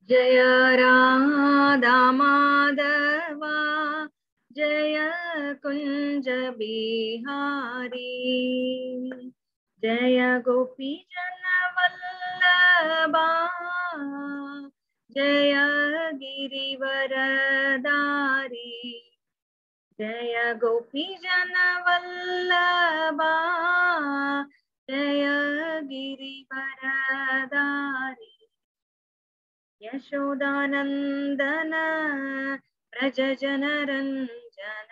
जय राधा माधवा जय कुञ्ज बिहारी जय गोपी जनवल्लभा जय गिरिवरदारी जय गोपी जनवल्लभा जय गिरिवरदारी यशोदानन्दन व्रज जनरञ्जन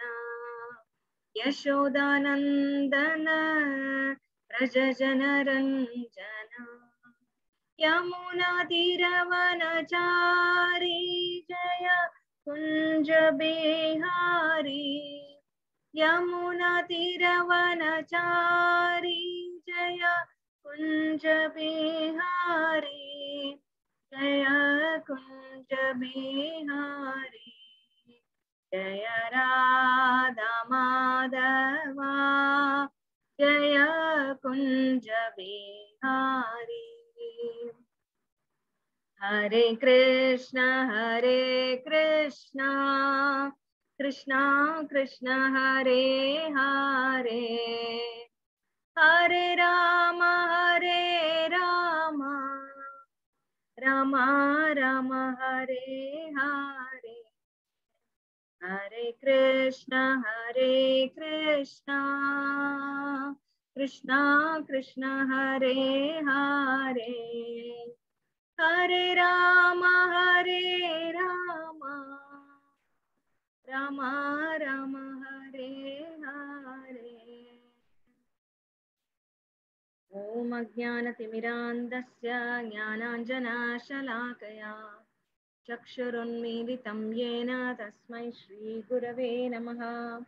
यशोदानन्दन व्रज जनरञ्जन यमुनातिरवनचारी जय कुञ्ज बिहारी यमुनातिरवनचारी जय कुञ्ज बिहारी जय कुञ्ज बिहारी जय राधा माधवा जय कुञ्ज बिहारी हरे कृष्ण हरे कृष्ण कृष्ण कृष्ण हरे हरे हरे राम हरे राम राम राम हरे हरे हरे कृष्ण हरे कृष्ण कृष्ण कृष्ण हरे हरे हरे राम हरे राम राम राम हरे हरे ॐ अज्ञानतिमिरान्धस्य ज्ञानाञ्जनाशलाकया चक्षुरुन्मीलितं येन तस्मै श्रीगुरवे नमः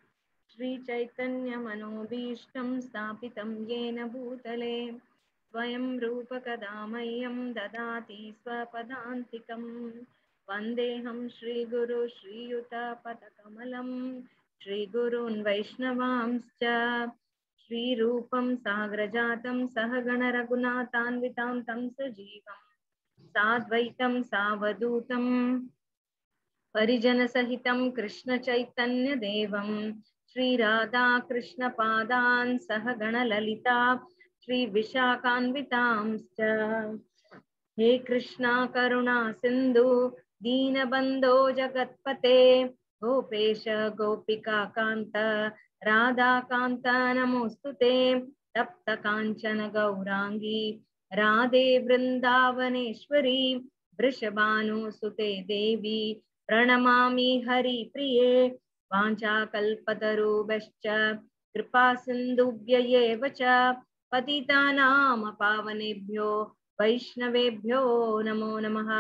श्रीचैतन्यमनोभीष्टं स्थापितं येन भूतले स्वयं रूपकदा मह्यं ददाति स्वपदान्तिकं वन्देऽहं श्रीगुरु श्रीयुतपदकमलं श्रीगुरून् वैष्णवांश्च श्रीरूपं साग्रजातं सहगणरघुनाथान्वितां तं सजीवम् साद्वैतं सावधूतं परिजनसहितं कृष्णचैतन्यदेवं श्रीराधाकृष्णपादान् सहगणललिता श्रीविशाखान्वितांश्च हे कृष्णा करुणा सिन्धु दीनबन्धो जगत्पते गोपेश गोपिका कान्त राधाकान्त नमोऽस्तु ते तप्तकाञ्चन गौराङ्गी राधे वृन्दावनेश्वरी वृषभानुसुते देवी प्रणमामि हरिप्रिये वाञ्छाकल्पतरुभ्यश्च कृपा सिन्धुभ्य एव च पतितानां पावनेभ्यो वैष्णवेभ्यो नमो नमः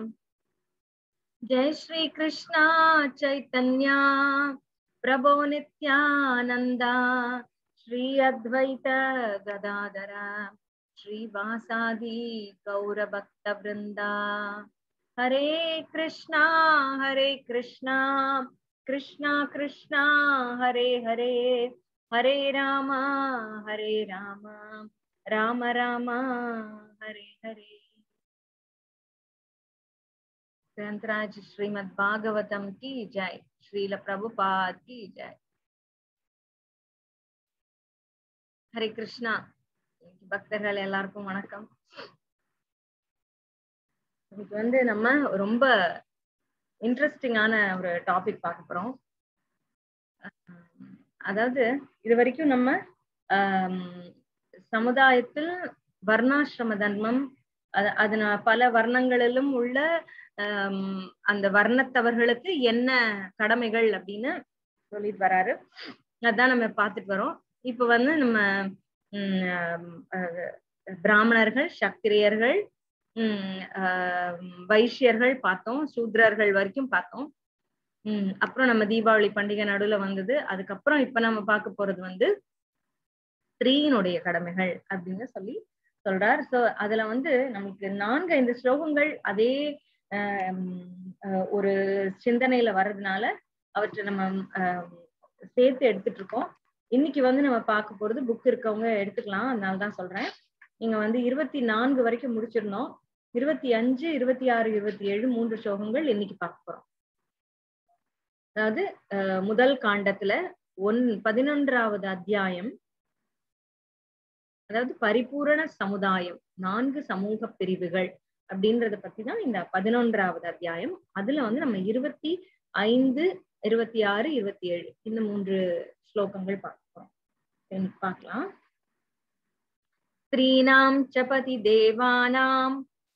जय श्री कृष्णा चैतन्या प्रभो नित्यानन्दा श्री अद्वैत गदाधर श्रीवासादि गौरभक्तवृन्दा हरे कृष्णा हरे कृष्णा कृष्णा कृष्णा हरे हरे हरे राम हरे राम राम राम हरे हरे ग्रंथराज श्रीमद् भागवतम की जय श्रील प्रभुपाद की जय ஹரே கிருஷ்ணா பக்தர்கள் எல்லாருக்கும் வணக்கம் இன்னைக்கு வந்து நம்ம ரொம்ப இன்ட்ரெஸ்டிங்கான ஒரு டாபிக் பார்க்க போறோம் அதாவது இது வரைக்கும் நம்ம சமுதாயத்தில் வர்ணாசிரம தர்மம் அது அதன பல வர்ணங்களிலும் உள்ள அந்த வர்ணத்தவர்களுக்கு என்ன கடமைகள் அப்படின்னு சொல்லிட்டு வராரு அதான் நம்ம பார்த்துட்டு வரோம் இப்ப வந்து நம்ம பிராமணர்கள் சத்திரியர்கள் உம் வைஷ்யர்கள் பார்த்தோம் சூத்ரர்கள் வரைக்கும் பார்த்தோம் உம் அப்புறம் நம்ம தீபாவளி பண்டிகை நடுவுல வந்தது அதுக்கப்புறம் இப்ப நம்ம பார்க்க போறது வந்து ஸ்திரீனுடைய கடமைகள் அப்படின்னு சொல்லி சொல்றார் சோ அதுல வந்து நமக்கு நான்கு ஐந்து ஸ்லோகங்கள் அதே ஒரு சிந்தனையில வர்றதுனால அவற்றை நம்ம சேர்த்து எடுத்துட்டு இருக்கோம் இன்னைக்கு வந்து நம்ம பார்க்க போறது புக் இருக்கவங்க எடுத்துக்கலாம் அதனாலதான் சொல்றேன் நீங்க வந்து இருபத்தி நான்கு வரைக்கும் முடிச்சிருந்தோம் இருபத்தி அஞ்சு இருபத்தி ஆறு இருபத்தி ஏழு மூன்று ஸ்லோகங்கள் இன்னைக்கு பார்க்க போறோம் அதாவது அஹ், முதல் காண்டத்துல ஒன் பதினொன்றாவது அத்தியாயம் அதாவது பரிபூரண சமுதாயம் நான்கு சமூக பிரிவுகள் அப்படின்றத பத்தி தான் இந்த பதினொன்றாவது அத்தியாயம் அதுல வந்து நம்ம இருபத்தி ஐந்து இருபத்தி ஆறு இருபத்தி ஏழு இந்த மூன்று ஸ்லோகங்கள் பார்க்கிறோம் இன்னைக்கு பார்க்கலாம் ஸ்திரீனாம் ச பதி தேவானாம்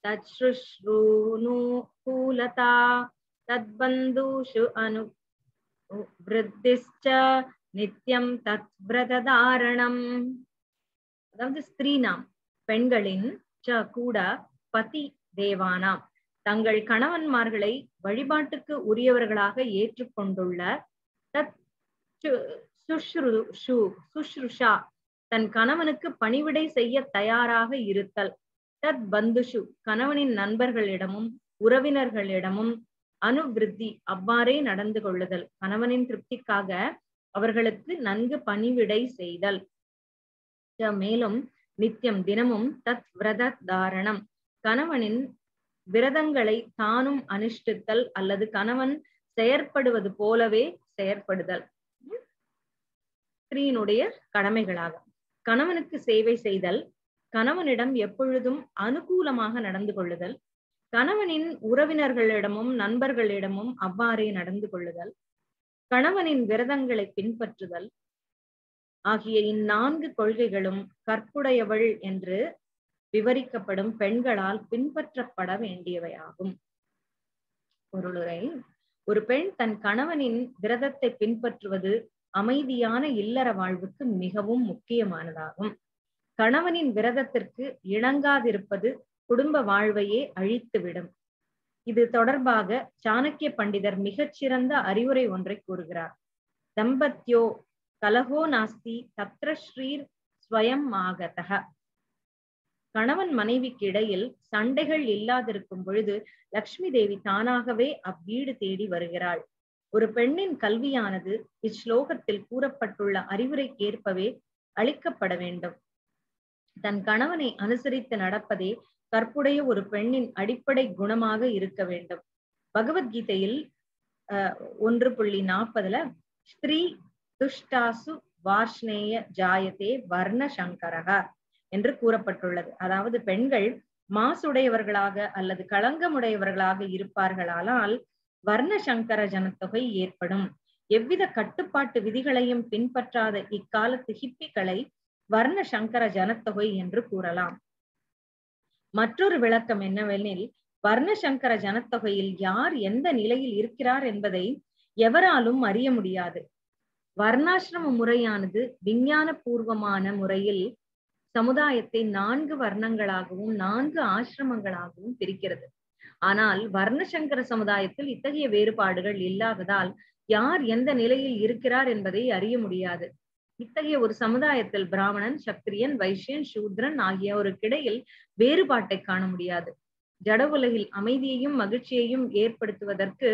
தச்ருஷ்ரூனுகூலதா தத்பந்தூஷு அனு விருத்திஷ்ச நித்யம் தத் விரததாரணம் அதாவது ஸ்திரீனாம் பெண்களின் ச கூட பதி தேவானாம் தங்கள் கணவன்மார்களை வழிபாட்டுக்கு உரியவர்களாக ஏற்றுக்கொண்டுள்ள தத் சு- சுஷ்ருஷு சுஷ்ருஷா தன் கணவனுக்கு பணிவிடை செய்ய தயாராக இருத்தல் தத் பந்துஷு கணவனின் நண்பர்களிடமும் உறவினர்களிடமும் அனுவிருத்தி அவ்வாறே நடந்து கொள்ளுதல் கணவனின் திருப்திக்காக அவர்களுக்கு நன்கு பணிவிடை செய்தல் ச மேலும் நித்தியம் தினமும் தத் விரத தாரணம் கணவனின் விரதங்களை தானும் அனுஷ்டித்தல் அல்லது கணவன் செயற்படுவது போலவே செயற்படுதல் ஸ்திரீனுடைய கடமைகளாகும் கணவனுக்கு சேவை செய்தல் கணவனிடம் எப்பொழுதும் அனுகூலமாக நடந்து கொள்ளுதல் கணவனின் உறவினர்களிடமும் நண்பர்களிடமும் அவ்வாறே நடந்து கொள்ளுதல் கணவனின் விரதங்களை பின்பற்றுதல் ஆகிய இந்நான்கு கொள்கைகளும் கற்புடையவள் என்று விவரிக்கப்படும் பெண்களால் பின்பற்றப்பட வேண்டியவையாகும் பொருளுரை ஒரு பெண் தன் கணவனின் விரதத்தை பின்பற்றுவது அமைதியான இல்லற வாழ்வுக்கு மிகவும் முக்கியமானதாகும் கணவனின் விரதத்திற்கு இணங்காதிருப்பது குடும்ப வாழ்வையே அழித்துவிடும் இது தொடர்பாக சாணக்கிய பண்டிதர் மிகச்சிறந்த அறிவுரை ஒன்றை கூறுகிறார் தம்பத்யோ கலகோ நாஸ்தி தத்ர ஸ்ரீர் ஸ்வயம் ஆகதக கணவன் மனைவிக்கு இடையில் சண்டைகள் இல்லாதிருக்கும் பொழுது லக்ஷ்மி தேவி தானாகவே அவ்வீடு தேடி வருகிறாள் ஒரு பெண்ணின் கல்வியானது இஸ்லோகத்தில் கூறப்பட்டுள்ள அறிவுரைக்கேற்பவே அளிக்கப்பட வேண்டும் தன் கணவனை அனுசரித்து நடப்பதே கற்புடைய ஒரு பெண்ணின் அடிப்படை குணமாக இருக்க வேண்டும் பகவத்கீதையில் அஹ், ஒன்று புள்ளி நாற்பதுல ஸ்திரீ துஷ்டாசு வார்ஷ்ணேய ஜாயதே வர்ண சங்கரகா என்று கூறப்பட்டுள்ளது அதாவது பெண்கள் மாசுடையவர்களாக அல்லது களங்கமுடையவர்களாக இருப்பார்களானால் வர்ண சங்கர ஜனத்தொகை ஏற்படும் எவ்வித கட்டுப்பாட்டு விதிகளையும் பின்பற்றாத இக்காலத்து ஹிப்பிகளை வர்ண சங்கர ஜனத்தொகை என்று கூறலாம் மற்றொரு விளக்கம் என்னவெனில் வர்ண சங்கர ஜனத்தொகையில் யார் எந்த நிலையில் இருக்கிறார் என்பதை எவராலும் அறிய முடியாது வர்ணாசிரம முறையானது விஞ்ஞான பூர்வமான முறையில் சமுதாயத்தை நான்கு வர்ணங்களாகவும் நான்கு ஆசிரமங்களாகவும் பிரிக்கிறது ஆனால் வர்ணசங்கர சமுதாயத்தில் இத்தகைய வேறுபாடுகள் இல்லாததால் யார் எந்த நிலையில் இருக்கிறார் என்பதை அறிய முடியாது இத்தகைய ஒரு சமுதாயத்தில் பிராமணன் சத்திரியன் வைஷ்யன் சூத்ரன் ஆகியோருக்கிடையில் வேறுபாட்டை காண முடியாது ஜட உலகில் அமைதியையும் மகிழ்ச்சியையும் ஏற்படுத்துவதற்கு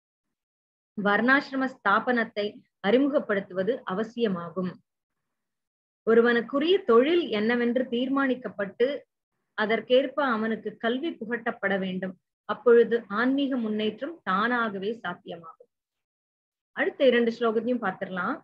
வர்ணாசிரம ஸ்தாபனத்தை அறிமுகப்படுத்துவது அவசியமாகும் ஒருவனுக்குரிய தொழில் என்னவென்று தீர்மானிக்கப்பட்டு அதற்கேற்ப அவனுக்கு கல்வி புகட்டப்பட வேண்டும் அப்பொழுது ஆன்மீக முன்னேற்றம் தானாகவே சாத்தியமாகும் அடுத்த இரண்டு ஸ்லோகத்தையும் பார்த்திடலாம்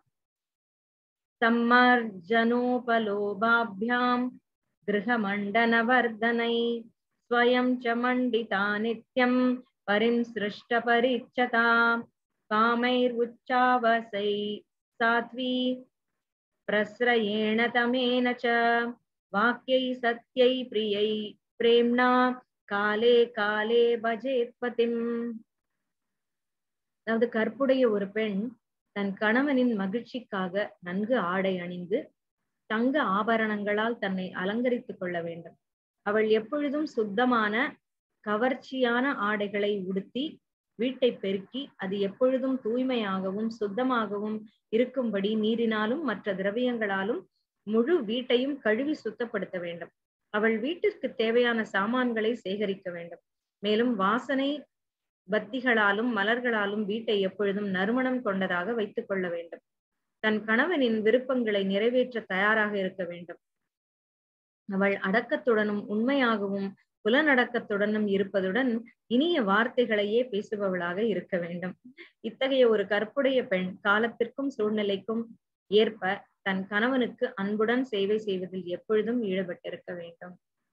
सम्मार्जनोपलोभाभ्याम् गृहमण्डनवर्धनै स्वयं च मण्डिता नित्यम् परिंसृष्टपरिच्छता कामैर्उच्चावसै साध्वी प्रस्रयेण तमेन च वाक्यै सत्यै प्रियै प्रेम्णा காலே காலே பஜேத்பதிம் அதாவது கற்புடைய ஒரு பெண் தன் கணவனின் மகிழ்ச்சிக்காக நன்கு ஆடை அணிந்து தங்க ஆபரணங்களால் தன்னை அலங்கரித்துக் கொள்ள வேண்டும் அவள் எப்பொழுதும் சுத்தமான கவர்ச்சியான ஆடைகளை உடுத்தி வீட்டை பெருக்கி அது எப்பொழுதும் தூய்மையாகவும் சுத்தமாகவும் இருக்கும்படி நீரினாலும் மற்ற திரவியங்களாலும் முழு வீட்டையும் கழுவி சுத்தப்படுத்த வேண்டும் அவள் வீட்டிற்கு தேவையான சாமான்களை சேகரிக்க வேண்டும் மேலும் வாசனை பத்திகளாலும் மலர்களாலும் வீட்டை எப்பொழுதும் நறுமணம் கொண்டதாக வைத்துக் கொள்ள வேண்டும் தன் கணவனின் விருப்பங்களை நிறைவேற்ற தயாராக இருக்க வேண்டும் அவள் அடக்கத்துடனும் உண்மையாகவும் புலனடக்கத்துடனும் இருப்பதுடன் இனிய வார்த்தைகளையே பேசுபவளாக இருக்க வேண்டும் இத்தகைய ஒரு கற்புடைய பெண் காலத்திற்கும் சூழ்நிலைக்கும் ஏற்ப தன் கணவனுக்கு அன்புடன் சேவை செய்வதில் எப்பொழுதும் ஈடுபட்டிருக்க வேண்டும்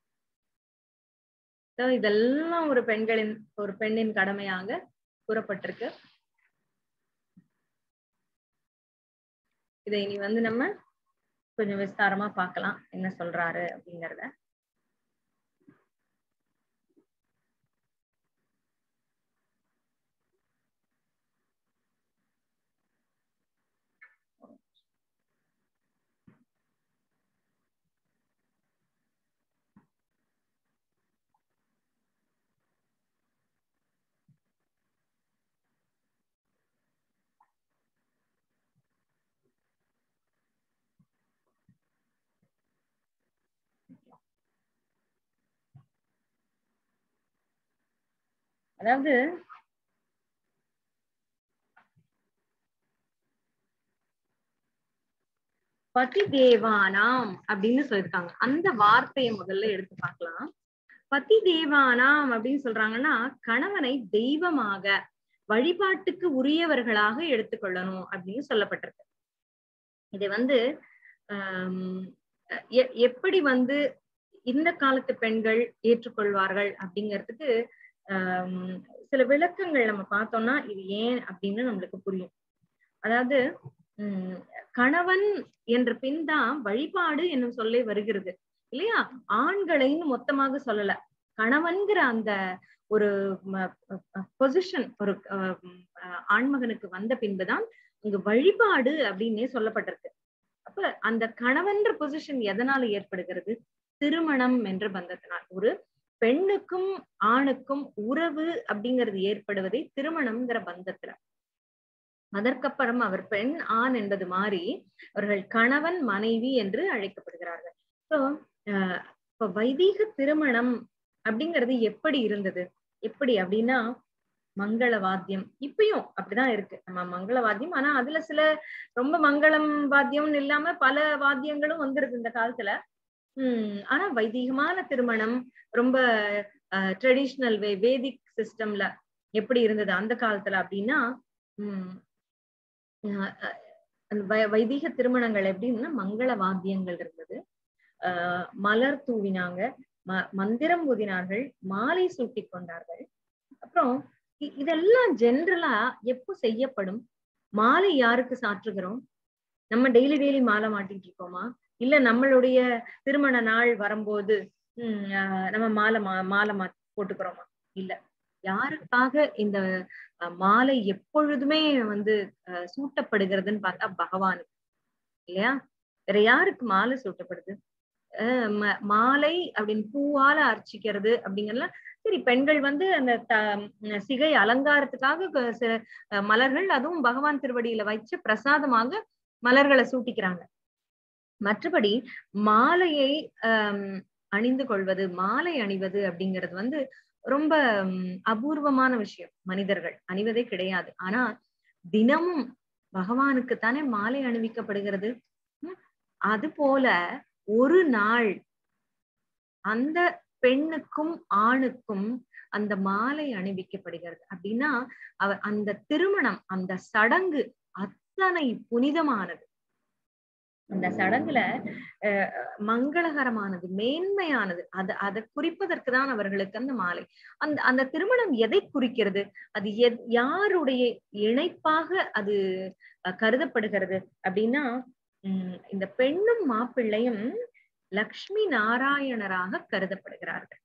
So, இதெல்லாம் ஒரு பெண்களின் ஒரு பெண்ணின் கடமையாக கூறப்பட்டிருக்கு இதை இனி வந்து நம்ம கொஞ்சம் விஸ்தாரமா பார்க்கலாம் என்ன சொல்றாரு அப்படிங்கறத அதாவது பதி தேவானாம் அப்படின்னு சொல்லியிருக்காங்க அந்த வார்த்தையை முதல்ல எடுத்து பார்க்கலாம் பதி தேவானாம் அப்படின்னு சொல்றாங்கன்னா கணவனை தெய்வமாக வழிபாட்டுக்கு உரியவர்களாக எடுத்துக்கொள்ளணும் அப்படின்னு சொல்லப்பட்டிருக்கு இது வந்து ஆஹ் எ- எப்படி வந்து இந்த காலத்து பெண்கள் ஏற்றுக்கொள்வார்கள் அப்படிங்கிறதுக்கு ஆஹ் சில விளக்கங்கள் நம்ம பார்த்தோம்னா இது ஏன் அப்படின்னு நம்மளுக்கு புரியும் அதாவது உம் கணவன் என்ற பின் தான் வழிபாடு என்னும் சொல்லே வருகிறது இல்லையா ஆண்களைன்னு மொத்தமாக சொல்லல கணவன்கிற அந்த ஒரு பொசிஷன் ஒரு அஹ், அஹ், ஆண்மகனுக்கு வந்த பின்புதான் இங்கு வழிபாடு அப்படின்னே சொல்லப்பட்டிருக்கு அப்ப அந்த கணவன்ற பொசிஷன் எதனால ஏற்படுகிறது திருமணம் என்ற பந்தத்தினால் ஒரு பெண்ணுக்கும் ஆணுக்கும் உறவு அப்படிங்கிறது ஏற்படுவதை திருமணம்ங்கிற பந்தத்துல அதற்கப்புறம் அவர் பெண் ஆண் என்பது மாறி அவர்கள் கணவன் மனைவி என்று அழைக்கப்படுகிறார்கள் சோ இப்ப வைதீக திருமணம் அப்படிங்கிறது எப்படி இருந்தது எப்படி அப்படின்னா மங்கள வாத்தியம் இப்பயும் அப்படிதான் இருக்கு நம்ம மங்கள வாத்தியம் ஆனா அதுல சில ரொம்ப மங்களம் வாத்தியம்னு இல்லாம பல வாத்தியங்களும் வந்துருது இந்த காலத்துல உம் ஆனா வைதீகமான திருமணம் ரொம்ப ட்ரெடிஷ்னல் வே வேதிக் சிஸ்டம்ல எப்படி இருந்தது அந்த காலத்துல அப்படின்னா உம் அஹ் அஹ் அந்த வை- வைதீக திருமணங்கள் எப்படின்னா மங்கள வாத்தியங்கள் இருந்தது ஆஹ் மலர் தூவினாங்க ம- மந்திரம் ஊதினார்கள் மாலை சூட்டி கொண்டார்கள் அப்புறம் இ- இதெல்லாம் ஜென்ரலா எப்போ செய்யப்படும் மாலை யாருக்கு சாற்றுகிறோம் நம்ம டெய்லி டெய்லி மாலை மாட்டிட்டு இருக்கோமா இல்ல நம்மளுடைய திருமண நாள் வரும்போது உம் ஆஹ் நம்ம மாலை மா மாலை மா போட்டுக்கிறோமா இல்ல யாருக்காக இந்த அஹ், மாலை எப்பொழுதுமே வந்து அஹ், சூட்டப்படுகிறதுன்னு பார்த்தா பகவானுக்கு இல்லையா வேற யாருக்கு மாலை சூட்டப்படுது அஹ் ம- மாலை அப்படின்னு பூவால அர்ச்சிக்கிறது அப்படிங்கறதுல சரி பெண்கள் வந்து அந்த த உம் சிகை அலங்காரத்துக்காக க- சில அஹ், மலர்கள் அதுவும் பகவான் திருவடியில வச்சு பிரசாதமாக மலர்களை சூட்டிக்கிறாங்க மற்றபடி மாலையை ஆஹ் அணிந்து கொள்வது மாலை அணிவது அப்படிங்கிறது வந்து ரொம்ப உம், அபூர்வமான விஷயம் மனிதர்கள் அணிவதே கிடையாது ஆனா தினமும் பகவானுக்கு தானே மாலை அணிவிக்கப்படுகிறது உம், அது போல ஒரு நாள் அந்த பெண்ணுக்கும் ஆணுக்கும் அந்த மாலை அணிவிக்கப்படுகிறது அப்படின்னா அவ அந்த திருமணம் அந்த சடங்கு அத்தனை புனிதமானது அந்த சடங்குல அஹ், மங்களகரமானது மேன்மையானது அது அதை குறிப்பதற்கு தான் அவர்களுக்கு அந்த மாலை அந்த அந்த திருமணம் எதை குறிக்கிறது அது எத் யாருடைய இணைப்பாக அது அஹ், கருதப்படுகிறது அப்படின்னா உம் இந்த பெண்ணும் மாப்பிள்ளையும் லக்ஷ்மி நாராயணராக கருதப்படுகிறார்கள்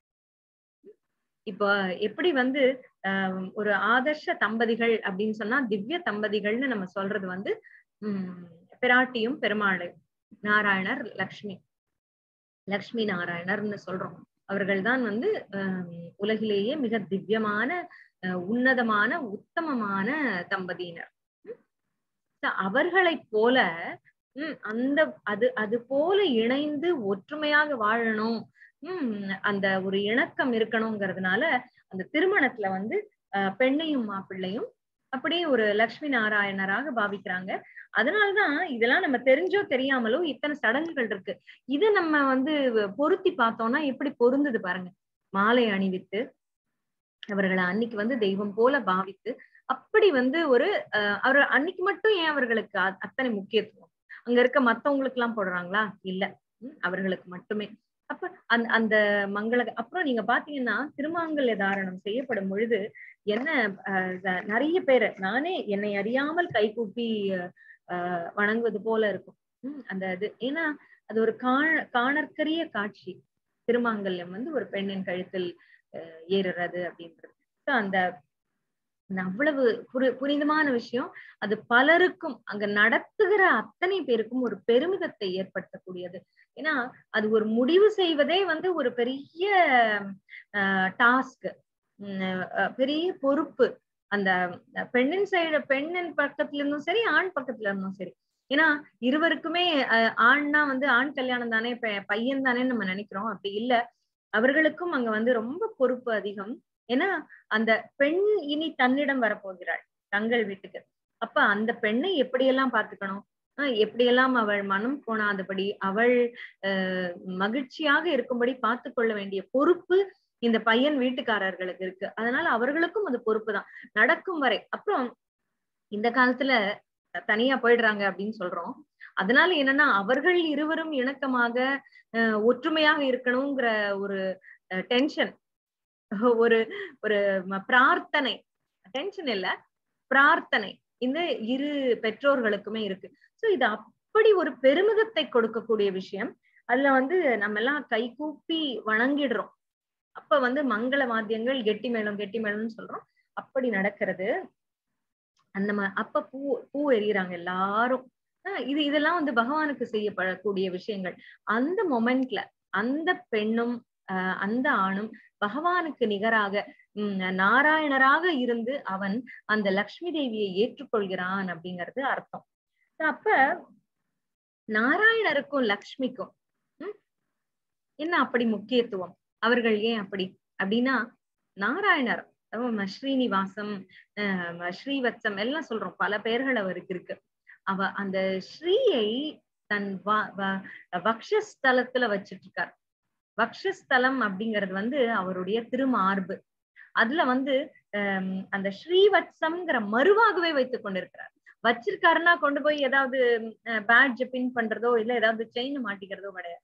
இப்போ எப்படி வந்து ஆஹ் ஒரு ஆதர்ஷ தம்பதிகள் அப்படின்னு சொன்னா திவ்ய தம்பதிகள்னு நம்ம சொல்றது வந்து உம் பிராட்டியும் பெருமாளை நாராயணர் லக்ஷ்மி லக்ஷ்மி நாராயணர்னு சொல்றோம் அவர்கள்தான் வந்து ஆஹ் உலகிலேயே மிக திவ்யமான ஆஹ் உன்னதமான உத்தமமான தம்பதியினர் உம் so அவர்களைப் போல உம் அந்த அது அது போல இணைந்து ஒற்றுமையாக வாழணும் உம் அந்த ஒரு இணக்கம் இருக்கணுங்கிறதுனால அந்த திருமணத்துல வந்து ஆஹ் பெண்ணையும் மாப்பிள்ளையும் அப்படியே ஒரு லக்ஷ்மி நாராயணராக பாவிக்கிறாங்க அதனாலதான் இதெல்லாம் நம்ம தெரிஞ்சோ தெரியாமலோ இத்தனை சடங்குகள் இருக்கு இதை நம்ம வந்து பொருத்தி பார்த்தோம்னா எப்படி பொருந்தது பாருங்க மாலை அணிவித்து அவர்களை அன்னைக்கு வந்து தெய்வம் போல பாவித்து அப்படி வந்து ஒரு அஹ் அவர் அன்னைக்கு மட்டும் ஏன் அவர்களுக்கு அ- அத்தனை முக்கியத்துவம் அங்க இருக்க மத்தவங்களுக்கு எல்லாம் போடுறாங்களா இல்ல உம் அவர்களுக்கு மட்டுமே அப்ப அந்த அந்த மங்கள அப்புறம் நீங்க பாத்தீங்கன்னா திருமாங்கல்ய தாரணம் செய்யப்படும் பொழுது என்ன அஹ் த- நிறைய பேரு நானே என்னை அறியாமல் கைகூப்பி அஹ் வணங்குவது போல இருக்கும் உம் அந்த இது ஏன்னா அது ஒரு காண காணற்கரிய காட்சி திருமாங்கல்யம் வந்து ஒரு பெண்ணின் கழுத்தில் அஹ் ஏறுறது அப்படின்றது So அந்த அந்த அவ்வளவு புரி புனிதமான விஷயம் அது பலருக்கும் அங்க நடத்துகிற அத்தனை பேருக்கும் ஒரு பெருமிதத்தை ஏற்படுத்தக்கூடியது ஏன்னா அது ஒரு முடிவு செய்வதே வந்து ஒரு பெரிய டாஸ்க் பெரிய பொறுப்பு அந்த பெண்ணின் சைடு பெண்ணின் பக்கத்துல இருந்தும் சரி ஆண் பக்கத்துல இருந்தும் சரி ஏன்னா இருவருக்குமே அஹ், ஆண்னா வந்து ஆண் கல்யாணம் தானே பெ- பையன் தானே நம்ம நினைக்கிறோம் அப்படி இல்ல அவர்களுக்கும் அங்க வந்து ரொம்ப பொறுப்பு அதிகம் ஏன்னா அந்த பெண் இனி தன்னிடம் வரப்போகிறாள் தங்கள் வீட்டுக்கு அப்ப அந்த பெண்ணை எப்படியெல்லாம் பார்த்துக்கணும் ஆஹ் எப்படியெல்லாம் அவள் மனம் கோணாதபடி அவள் அஹ் மகிழ்ச்சியாக இருக்கும்படி பார்த்து கொள்ள வேண்டிய பொறுப்பு இந்த பையன் வீட்டுக்காரர்களுக்கு இருக்கு அதனால அவர்களுக்கும் அது பொறுப்பு தான் நடக்கும் வரை அப்புறம் இந்த காலத்துல தனியா போயிடுறாங்க அப்படின்னு சொல்றோம் அதனால என்னன்னா அவர்கள் இருவரும் இணக்கமாக அஹ் ஒற்றுமையாக இருக்கணுங்கிற ஒரு டென்ஷன் ஒரு ஒரு ம- பிரார்த்தனை டென்ஷன் இல்ல பிரார்த்தனை இந்த இரு பெற்றோர்களுக்குமே இருக்கு சோ இது அப்படி ஒரு பெருமிதத்தை கொடுக்கக்கூடிய விஷயம் அதுல வந்து நம்ம எல்லாம் கைகூப்பி வணங்கிடுறோம் அப்ப வந்து மங்கள வாத்தியங்கள் கெட்டி மேளம் கெட்டி மேளம்னு சொல்றோம் அப்படி நடக்கிறது அந்த ம அப்ப பூ பூ எறிகிறாங்க எல்லாரும் ஆஹ் இது இதெல்லாம் வந்து பகவானுக்கு செய்யப்படக்கூடிய விஷயங்கள் அந்த மொமெண்ட்ல அந்த பெண்ணும் ஆஹ் அந்த ஆணும் பகவானுக்கு நிகராக உம் நாராயணராக இருந்து அவன் அந்த லக்ஷ்மி தேவியை ஏற்றுக்கொள்கிறான் அப்படிங்கிறது அர்த்தம் அப்ப நாராயணருக்கும் லக்ஷ்மிக்கும் உம் என்ன அப்படி முக்கியத்துவம் அவர்கள் ஏன் அப்படி அப்படின்னா நாராயணர் அஹ் ஸ்ரீனிவாசம் அஹ் ஸ்ரீவத்சம் எல்லாம் சொல்றோம் பல பெயர்கள் அவருக்கு இருக்கு அவ அந்த ஸ்ரீயை தன் வ- வ- வக்ஷஸ்தலத்துல வச்சிட்டு இருக்கார் வக்ஷஸ்தலம் அப்படிங்கிறது வந்து அவருடைய திருமார்பு அதுல வந்து ஆஹ் அந்த ஸ்ரீவத்சம்ங்கிற மறுவாகவே வைத்துக் கொண்டிருக்கிறார் வச்சிருக்காருன்னா கொண்டு போய் ஏதாவது பேட்ஜ் பின் பண்றதோ இல்ல ஏதாவது செயின் மாட்டிக்கிறதோ கிடையாது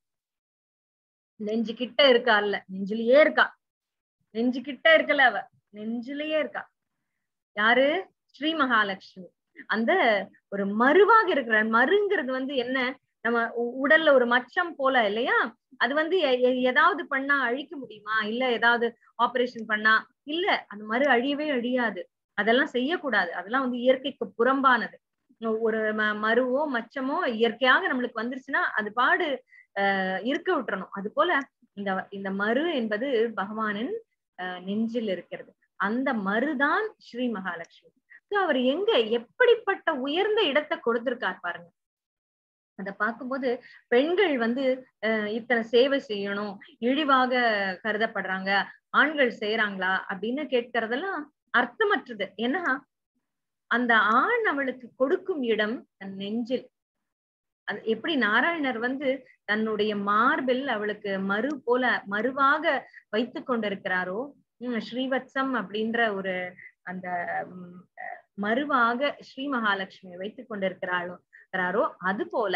நெஞ்சு கிட்ட இருக்கா இல்ல நெஞ்சிலேயே இருக்கா நெஞ்சு கிட்ட இருக்கல அவ நெஞ்சிலேயே இருக்கா யாரு ஸ்ரீ மகாலட்சுமி அந்த ஒரு மறுவாக இருக்கிற மருங்கிறது வந்து என்ன நம்ம உ- உடல்ல ஒரு மச்சம் போல இல்லையா அது வந்து எ- எ- ஏதாவது பண்ணா அழிக்க முடியுமா இல்ல ஏதாவது ஆபரேஷன் பண்ணா இல்ல அந்த மறு அழியவே அழியாது அதெல்லாம் செய்யக்கூடாது அதெல்லாம் வந்து இயற்கைக்கு புறம்பானது ஒரு ம- மருவோ மச்சமோ இயற்கையாக நம்மளுக்கு வந்துருச்சுன்னா அது பாடு ஆஹ் இருக்க விட்டுறணும் அது போல இந்த இந்த மறு என்பது பகவானின் ஆஹ் நெஞ்சில் இருக்கிறது அந்த மறுதான் ஸ்ரீ மகாலட்சுமி So அவர் எங்க எப்படிப்பட்ட உயர்ந்த இடத்தை கொடுத்திருக்கார் பாருங்க அத பார்க்கும்போது பெண்கள் வந்து அஹ் இத்தனை சேவை செய்யணும் இழிவாக கருதப்படுறாங்க ஆண்கள் செய்யறாங்களா அப்படின்னு கேட்கறதெல்லாம் அர்த்தமற்றது ஏன்னா அந்த ஆண் அவளுக்கு கொடுக்கும் இடம் தன் நெஞ்சில் அது எப்படி நாராயணர் வந்து தன்னுடைய மார்பில் அவளுக்கு மறு போல மறுவாக வைத்து கொண்டிருக்கிறாரோ உம் ஸ்ரீவத்சம் அப்படின்ற ஒரு அந்த உம், அஹ், மறுவாக ஸ்ரீ மகாலட்சுமியை வைத்துக் கொண்டிருக்கிறாளோ இருக்கிறாரோ அது போல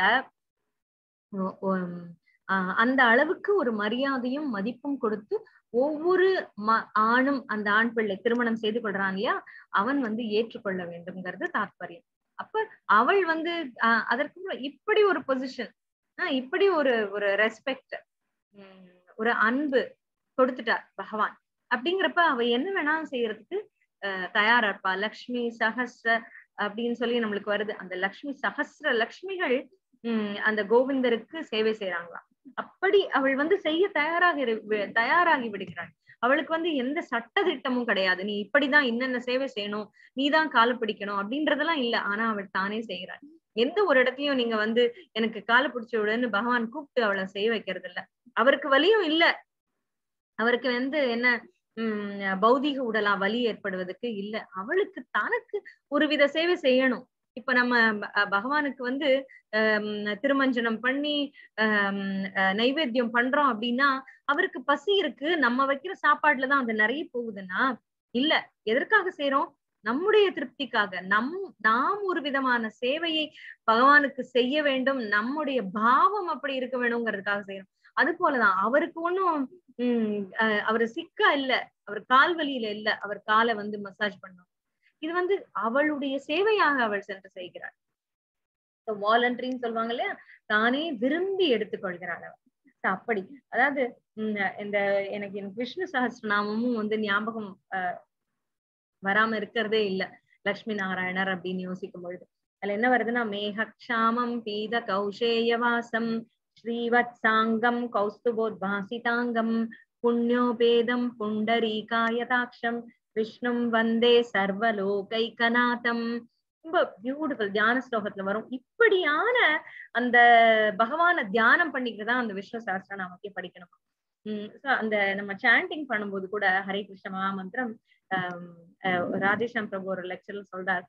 ஒ- உம், ஆஹ் அந்த அளவுக்கு ஒரு மரியாதையும் மதிப்பும் கொடுத்து ஒவ்வொரு ம ஆணும் அந்த ஆண் பிள்ளை திருமணம் செய்து கொள்றான் இல்லையா அவன் வந்து ஏற்றுக்கொள்ள வேண்டும்ங்கிறது தாத்பரியம் அப்ப அவள் வந்து ஆஹ் அதற்கு முன்ன இப்படி ஒரு பொசிஷன் இப்படி ஒரு ஒரு ரெஸ்பெக்ட் ஒரு அன்பு கொடுத்துட்டார் பகவான் அப்படிங்கிறப்ப அவ என்ன வேணாலும் செய்யறதுக்கு அஹ் தயாரா இருப்பா லக்ஷ்மி சஹஸ்ர அப்படின்னு சொல்லி நம்மளுக்கு வருது அந்த லக்ஷ்மி சஹஸ்ர லக்ஷ்மிகள் உம் அந்த கோவிந்தருக்கு சேவை செய்யறாங்களாம் அப்படி அவள் வந்து செய்ய தயாராக இரு- தயாராகி விடுகிறாள் அவளுக்கு வந்து எந்த சட்ட திட்டமும் கிடையாது நீ இப்படிதான் என்னென்ன சேவை செய்யணும் நீதான் காலை பிடிக்கணும் அப்படின்றதெல்லாம் இல்ல ஆனா அவள் தானே செய்கிறாள் எந்த ஒரு இடத்தையும் நீங்க வந்து எனக்கு காலை பிடிச்ச விடுன்னு பகவான் கூப்பிட்டு அவளை செய்ய வைக்கிறது இல்ல அவருக்கு வலியும் இல்ல அவருக்கு வந்து என்ன உம் பௌதீக உடலா வலி ஏற்படுவதற்கு இல்ல அவளுக்கு தனக்கு ஒருவித சேவை செய்யணும் இப்ப நம்ம ப- பகவானுக்கு வந்து ஆம், திருமஞ்சனம் பண்ணி ஆம், அஹ், நைவேத்தியம் பண்றோம் அப்படின்னா அவருக்கு பசி இருக்கு நம்ம வைக்கிற சாப்பாடுலதான் அது நிறைய போகுதுன்னா இல்ல எதற்காக செய்றோம் நம்முடைய திருப்திக்காக நம் நாம் ஒரு விதமான சேவையை பகவானுக்கு செய்ய வேண்டும் நம்முடைய பாவம் அப்படி இருக்க வேணுங்கிறதுக்காக செய்யறோம் அது போலதான் அவருக்கு ஒண்ணும் உம் அஹ் அவரு சிக்கா இல்ல அவர் கால் வலியில இல்ல அவர் காலை வந்து மசாஜ் பண்ணும் இது வந்து அவளுடைய சேவையாக அவள் சென்று செய்கிறாள் வாலண்டரின்னு சொல்லுவாங்க இல்லையா தானே விரும்பி எடுத்துக்கொள்கிறாள் அவள் So அப்படி அதாவது உம் இந்த எனக்கு எனக்கு விஷ்ணு சஹஸ்ரநாமமும் வந்து ஞாபகம் அஹ், வராம இருக்கிறதே இல்ல லக்ஷ்மி நாராயணர் அப்படின்னு யோசிக்கும் பொழுது அதுல என்ன வருதுன்னா மேகக்ஷாமம் பீத கௌஷேயவாசம் ஸ்ரீவத்சாங்கம் கௌஸ்துபோத்பாசிதாங்கம் புண்ணியோபேதம் புண்டரீகாயதாட்சம் விஷ்ணும் வந்தே சர்வலோகைகநாதம் ரொம்ப பியூட்டிஃபுல் தியான ஸ்லோகத்துல வரும் இப்படியான அந்த பகவான தியானம் பண்ணிக்கிறதா அந்த விஷ்ணு சஹஸ்ரநாமத்தை படிக்கணும் உம் so அந்த நம்ம சாண்டிங் பண்ணும்போது கூட ஹரே கிருஷ்ண மகாமந்திரம் ஆம், அஹ், ராதேஷாம் பிரபு ஒரு லெக்சர்ல சொல்றார்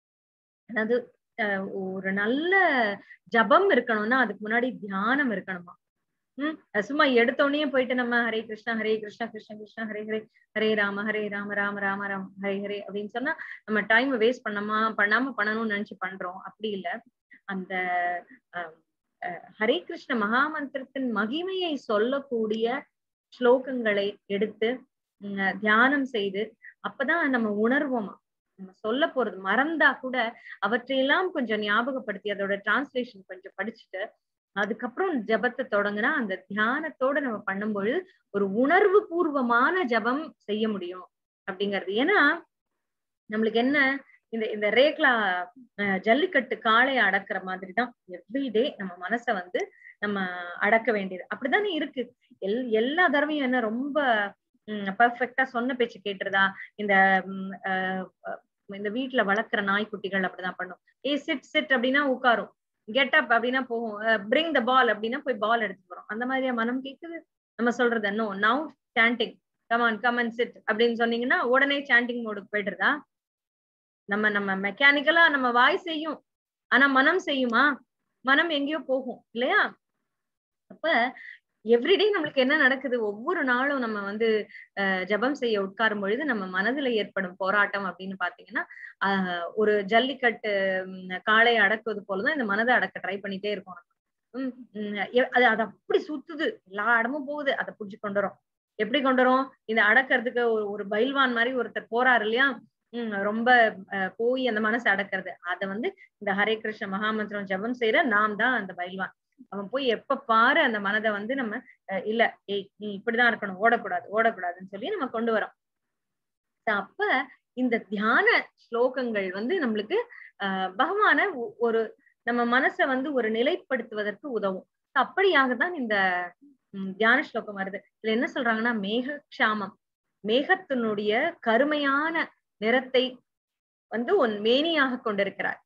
அதாவது அஹ், ஒரு நல்ல ஜபம் இருக்கணும்னா அதுக்கு முன்னாடி தியானம் இருக்கணுமா உம் சும்மா எடுத்தோடனே போயிட்டு நம்ம ஹரே கிருஷ்ணா ஹரே கிருஷ்ணா கிருஷ்ண கிருஷ்ணா ஹரே ஹரே ஹரே ராம ஹரே ராம ராம ராம ராம் ஹரே ஹரே அப்படின்னு சொன்னா நம்ம டைம் வேஸ்ட் பண்ணாம பண்ணாம பண்ணணும்னு நினைச்சு பண்றோம் அப்படி இல்ல அந்த அஹ், அஹ், ஹரே கிருஷ்ண மகாமந்திரத்தின் மகிமையை சொல்லக்கூடிய ஸ்லோகங்களை எடுத்து உம், தியானம் செய்து அப்பதான் நம்ம உணர்வோமா நம்ம சொல்ல போறது மறந்தா கூட அவற்றையெல்லாம் கொஞ்சம் ஞாபகப்படுத்தி அதோட டிரான்ஸ்லேஷன் கொஞ்சம் படிச்சுட்டு அதுக்கப்புறம் ஜபத்தை தொடங்குனா அந்த தியானத்தோட நம்ம பண்ணும்பொழுது ஒரு உணர்வு பூர்வமான ஜபம் செய்ய முடியும் அப்படிங்கிறது ஏன்னா நம்மளுக்கு என்ன இந்த இந்த ரேக்லா அஹ், ஜல்லிக்கட்டு காளை அடக்குற மாதிரிதான் எவ்ரிடே நம்ம மனசை வந்து நம்ம அடக்க வேண்டியது அப்படித்தானே இருக்கு எல் எல்லா தடவையும் என்ன ரொம்ப பர்ஃபெக்டா சொன்ன பேச்சு கேட்டுறதா இந்த உம், அஹ், அஹ், இந்த வீட்டுல வளர்க்குற நாய்க்குட்டிகள் அப்படிதான் பண்ணும் ஏ சிட் சிட் அப்படின்னா உட்காரும் கெட் அப் அப்படின்னா போகும் பிரிங் த பால் அப்படின்னா போய் பால் எடுத்து போறோம் அந்த மாதிரியா மனம் கேக்குது நம்ம சொல்றது no now standing come on come on sit அப்படின்னு சொன்னீங்கன்னா உடனே சாண்டிங் மோடுக்கு போயிடுறதா நம்ம நம்ம மெக்கானிக்கலா நம்ம வாய் செய்யும் ஆனா மனம் செய்யுமா மனம் எங்கேயோ போகும் இல்லையா அப்ப எவ்ரிடே நம்மளுக்கு என்ன நடக்குது ஒவ்வொரு நாளும் நம்ம வந்து அஹ், ஜெபம் செய்ய உட்காரும் பொழுது நம்ம மனதுல ஏற்படும் போராட்டம் அப்படின்னு பாத்தீங்கன்னா ஆஹ், ஒரு ஜல்லிக்கட்டு உம், காளை அடக்குவது போலதான் இந்த மனதை அடக்க ட்ரை பண்ணிட்டே இருக்கோம் நம்ம உம் உம் எ- அது அது அப்படி சுத்துது எல்லா இடமும் போகுது அதை புடிச்சு கொண்டு வரோம் எப்படி கொண்டு வரோம் இந்த அடக்கிறதுக்கு ஒரு ஒரு பைல்வான் மாதிரி ஒருத்தர் போறாரு இல்லையா உம் ரொம்ப அஹ், போய் அந்த மனசை அடக்கிறது அத வந்து இந்த ஹரே கிருஷ்ண மகாமந்திரம் ஜெபம் செய்யற நாம் தான் அந்த பைல்வான் அவன் போய் எப்ப பாரு அந்த மனதை வந்து நம்ம அஹ், இல்ல ஏய் நீ இப்படிதான் இருக்கணும் ஓடக்கூடாது ஓடக்கூடாதுன்னு சொல்லி நம்ம கொண்டு வரோம் So அப்ப இந்த தியான ஸ்லோகங்கள் வந்து நம்மளுக்கு ஆஹ் பகவான ஒ- ஒரு நம்ம மனசை வந்து ஒரு நிலைப்படுத்துவதற்கு உதவும் So அப்படியாக தான் இந்த ம், தியான ஸ்லோகம் வருது இதுல என்ன சொல்றாங்கன்னா மேகக்ஷாமம் மேகத்தினுடைய கருமையான நிறத்தை வந்து உன் மேனியாக கொண்டிருக்கிறார்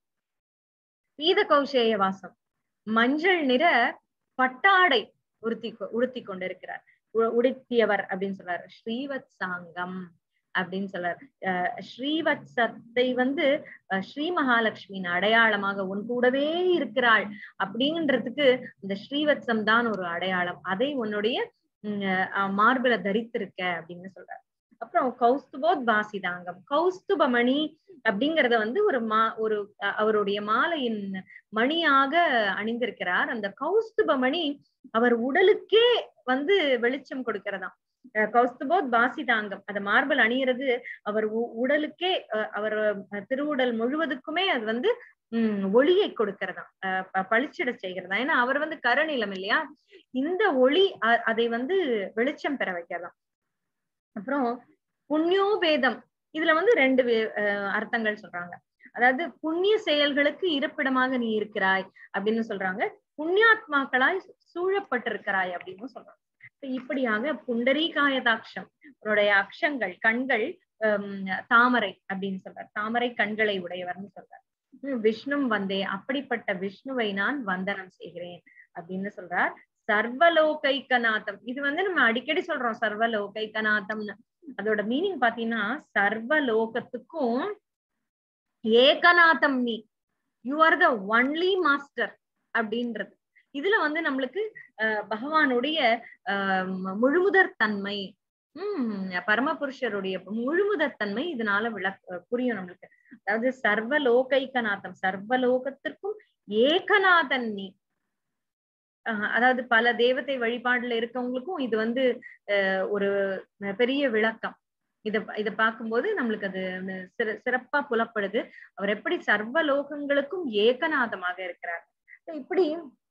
பீத கௌசேய வாசம் மஞ்சள் நிற பட்டாடை உடுத்தி கொ- உடுத்தி கொண்டிருக்கிறார் உ- உடுத்தியவர் அப்படின்னு சொல்றாரு ஸ்ரீவத் சாங்கம் அப்படின்னு சொல்றாரு அஹ் ஸ்ரீவத்சத்தை வந்து அஹ் ஸ்ரீ மகாலட்சுமியின் அடையாளமாக உன் கூடவே இருக்கிறாள் அப்படின்றதுக்கு இந்த ஸ்ரீவத்சம் தான் ஒரு அடையாளம் அதை உன்னுடைய உம், அஹ் மார்பில தரித்திருக்க அப்படின்னு சொல்றாரு அப்புறம் கௌஸ்துபோத் பாசிதாங்கம் கௌஸ்துபமணி அப்படிங்கறத வந்து ஒரு மா ஒரு அஹ் அவருடைய மாலையின் மணியாக அணிந்திருக்கிறார் அந்த கௌஸ்துபமணி அவர் உடலுக்கே வந்து வெளிச்சம் கொடுக்கிறதாம் அஹ் கௌஸ்துபோத் பாசிதாங்கம் அந்த மார்பல் அணியிறது அவர் உ- உடலுக்கே அஹ் அவர் அஹ் திருவுடல் முழுவதுக்குமே அது வந்து உம் ஒளியை கொடுக்கிறதாம் அஹ் ப- பளிச்சிட செய்கிறதா ஏன்னா அவர் வந்து கரநிலம் இல்லையா இந்த ஒளி அ- அதை வந்து வெளிச்சம் பெற வைக்கிறதாம் அப்புறம் புண்ணியோபேதம் இதுல வந்து ரெண்டு வே- அஹ் அர்த்தங்கள் சொல்றாங்க அதாவது புண்ணிய செயல்களுக்கு இருப்பிடமாக நீ இருக்கிறாய் அப்படின்னு சொல்றாங்க புண்ணியாத்மாக்களாய் சூழப்பட்டிருக்கிறாய் அப்படின்னு சொல்றாங்க இப்ப இப்படியாக புண்டரீகாயதாட்சம் உன்னுடைய அக்ஷங்கள் கண்கள் ஹம், தாமரை அப்படின்னு சொல்றார் தாமரை கண்களை உடையவர்னு சொல்றார் உம், விஷ்ணும் வந்தே அப்படிப்பட்ட விஷ்ணுவை நான் வந்தனம் செய்கிறேன் அப்படின்னு சொல்றார் சர்வலோகைக்கநாதம் இது வந்து நம்ம அடிக்கடி சொல்றோம் சர்வலோகைக்கநாதம்னு அதோட மீனிங் பாத்தீங்கன்னா சர்வலோகத்துக்கும் ஏகநாதம் நீ you are the only master அப்படின்றது இதுல வந்து நம்மளுக்கு அஹ், பகவானுடைய அஹ், ம- முழுமுதற் தன்மை உம் பரமபுருஷருடைய முழுமுதற் தன்மை இதனால விளக் புரியும் நம்மளுக்கு அதாவது சர்வலோகைக்கநாதம் சர்வலோகத்திற்கும் ஏகநாதன் நீ அஹ், அதாவது பல தேவதை வழிபாடுல இருக்கவங்களுக்கும் இது வந்து அஹ், ஒரு பெரிய விளக்கம் இத இத பார்க்கும்போது நம்மளுக்கு அது சிற- சிறப்பா புலப்படுது அவர் எப்படி சர்வ லோகங்களுக்கும் ஏகநாதமாக இருக்கிறார் இப்படி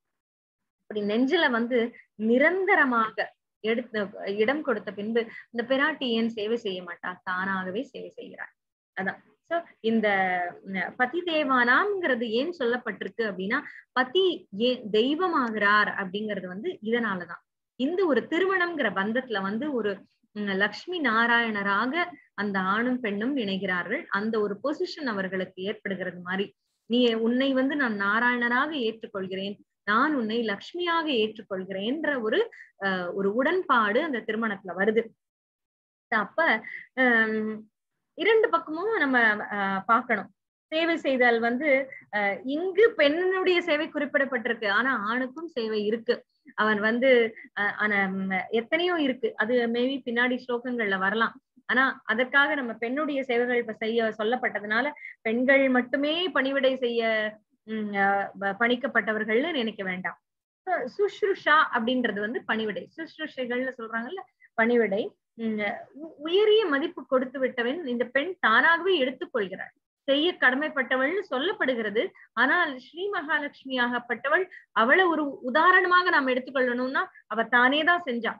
இப்படி நெஞ்சில வந்து நிரந்தரமாக எடுத்த இடம் கொடுத்த பின்பு இந்த பிராட்டி ஏன் சேவை செய்ய மாட்டா தானாகவே சேவை செய்கிறார் அதான் சோ இந்த உம், பதி தேவானாம்ங்கிறது ஏன் சொல்லப்பட்டிருக்கு அப்படின்னா பதி ஏன் தெய்வமாகிறார் அப்படிங்கிறது வந்து இதனாலதான் இந்த ஒரு திருமணம்ங்கிற பந்தத்துல வந்து ஒரு உம், லக்ஷ்மி நாராயணராக அந்த ஆணும் பெண்ணும் இணைகிறார்கள் அந்த ஒரு பொசிஷன் அவர்களுக்கு ஏற்படுகிறது மாதிரி நீ உன்னை வந்து நான் நாராயணராக ஏற்றுக்கொள்கிறேன் நான் உன்னை லக்ஷ்மியாக ஏற்றுக்கொள்கிறேன்ற ஒரு அஹ், ஒரு உடன்பாடு அந்த திருமணத்துல வருது அப்ப ஹம், இரண்டு பக்கமும் நம்ம அஹ், பார்க்கணும் சேவை செய்தல் வந்து அஹ், இங்கு பெண்ணுடைய சேவை குறிப்பிடப்பட்டிருக்கு ஆனா ஆணுக்கும் சேவை இருக்கு அவன் வந்து அஹ், ஆனா, ம், எத்தனையோ இருக்கு அது மேபி பின்னாடி ஸ்லோகங்கள்ல வரலாம் ஆனா அதற்காக நம்ம பெண்ணுடைய சேவைகள் இப்ப செய்ய சொல்லப்பட்டதுனால பெண்கள் மட்டுமே பணிவிடை செய்ய உம், அஹ், ப- பணிக்கப்பட்டவர்கள்னு நினைக்க வேண்டாம் சு- சுஷ்ருஷா அப்படின்றது வந்து பணிவிடை சுஷ்ருஷைகள்னு சொல்றாங்கல்ல பணிவிடை உம், உ- உயரிய மதிப்பு கொடுத்து விட்டவன் இந்த பெண் தானாகவே எடுத்துக்கொள்கிறாள் செய்ய கடமைப்பட்டவள்னு சொல்லப்படுகிறது ஆனால் ஸ்ரீ மகாலட்சுமி ஆகப்பட்டவள் அவளை ஒரு உதாரணமாக நாம் எடுத்துக்கொள்ளணும்னா அவ தானே தான் செஞ்சா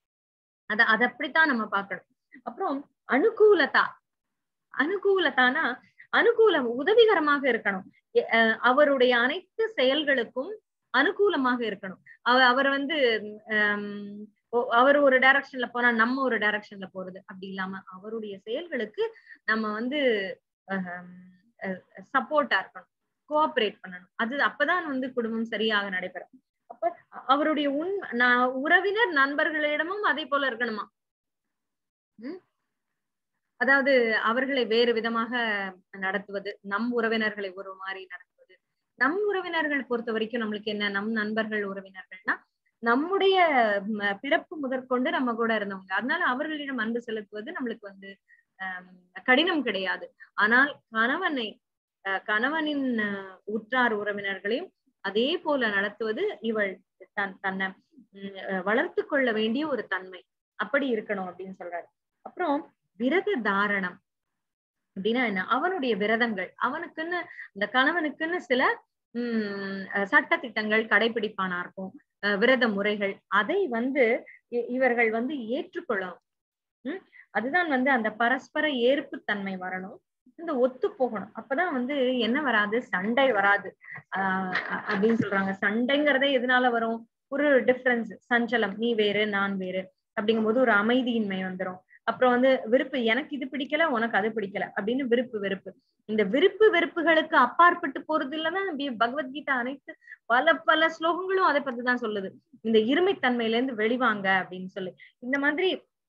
அத அத அப்படித்தான் நம்ம பார்க்கணும் அப்புறம் அனுகூலதா அனுகூலதானா அனுகூலம் உதவிகரமாக இருக்கணும் எ- அஹ் அவருடைய அனைத்து செயல்களுக்கும் அனுகூலமாக இருக்கணும் அவ அவர் வந்து ஹம், ஒ- அவர் ஒரு டைரக்ஷன்ல போனா நம்ம ஒரு டைரக்ஷன்ல போறது அப்படி இல்லாம அவருடைய செயல்களுக்கு நம்ம வந்து சப்போர்ட்டா இருக்கணும் கோஆபரேட் பண்ணணும் அது அப்பதான் வந்து குடும்பம் சரியாக நடைபெறும் அப்ப அ- அவருடைய உன் நான் உறவினர் நண்பர்களிடமும் அதே போல இருக்கணுமா உம் அதாவது அவர்களை வேறு விதமாக நடத்துவது நம் உறவினர்களை ஒரு மாதிரி நடத்துவது நம் உறவினர்கள் பொறுத்த வரைக்கும் நம்மளுக்கு என்ன நம் நண்பர்கள் உறவினர்கள்னா நம்முடைய ம, பிறப்பு முதற்கொண்டு நம்ம கூட இருந்தவங்க அதனால அவர்களிடம் அன்பு செலுத்துவது நம்மளுக்கு வந்து ஆம், கடினம் கிடையாது ஆனால் கணவனை அஹ், கணவனின் அஹ், உற்றார் உறவினர்களையும் அதே போல நடத்துவது இவள் தன் தன்னை உம், அஹ், வளர்த்து கொள்ள வேண்டிய ஒரு தன்மை அப்படி இருக்கணும் அப்படின்னு சொல்றாரு அப்புறம் விரத தாரணம் அப்படின்னா என்ன அவனுடைய விரதங்கள் அவனுக்குன்னு இந்த கணவனுக்குன்னு சில உம் சட்ட திட்டங்கள் கடைபிடிப்பானா இருக்கும் அஹ் விரத முறைகள் அதை வந்து இ- இவர்கள் வந்து ஏற்றுக்கொள்ளணும் உம் அதுதான் வந்து அந்த பரஸ்பர ஏற்பு தன்மை வரணும் இந்த ஒத்து போகணும் அப்பதான் வந்து என்ன வராது சண்டை வராது ஆஹ் அ- அப்படின்னு சொல்றாங்க சண்டைங்கிறதே எதனால வரும் ஒரு டிஃபரன்ஸ் சஞ்சலம் நீ வேறு நான் வேறு அப்படிங்கும்போது ஒரு அமைதியின்மை வந்துரும் அப்புறம் வந்து விருப்பு எனக்கு இது பிடிக்கல உனக்கு அது பிடிக்கல அப்படின்னு விருப்பு வெறுப்பு இந்த விருப்பு வெறுப்புகளுக்கு அப்பாற்பட்டு போறது இல்லதான் பி- பகவத்கீதா அனைத்து பல பல ஸ்லோகங்களும் அதை பத்தி தான் சொல்லுது இந்த இருமைத்தன்மையில இருந்து வெளிவாங்க அப்படின்னு சொல்லி இந்த மாதிரி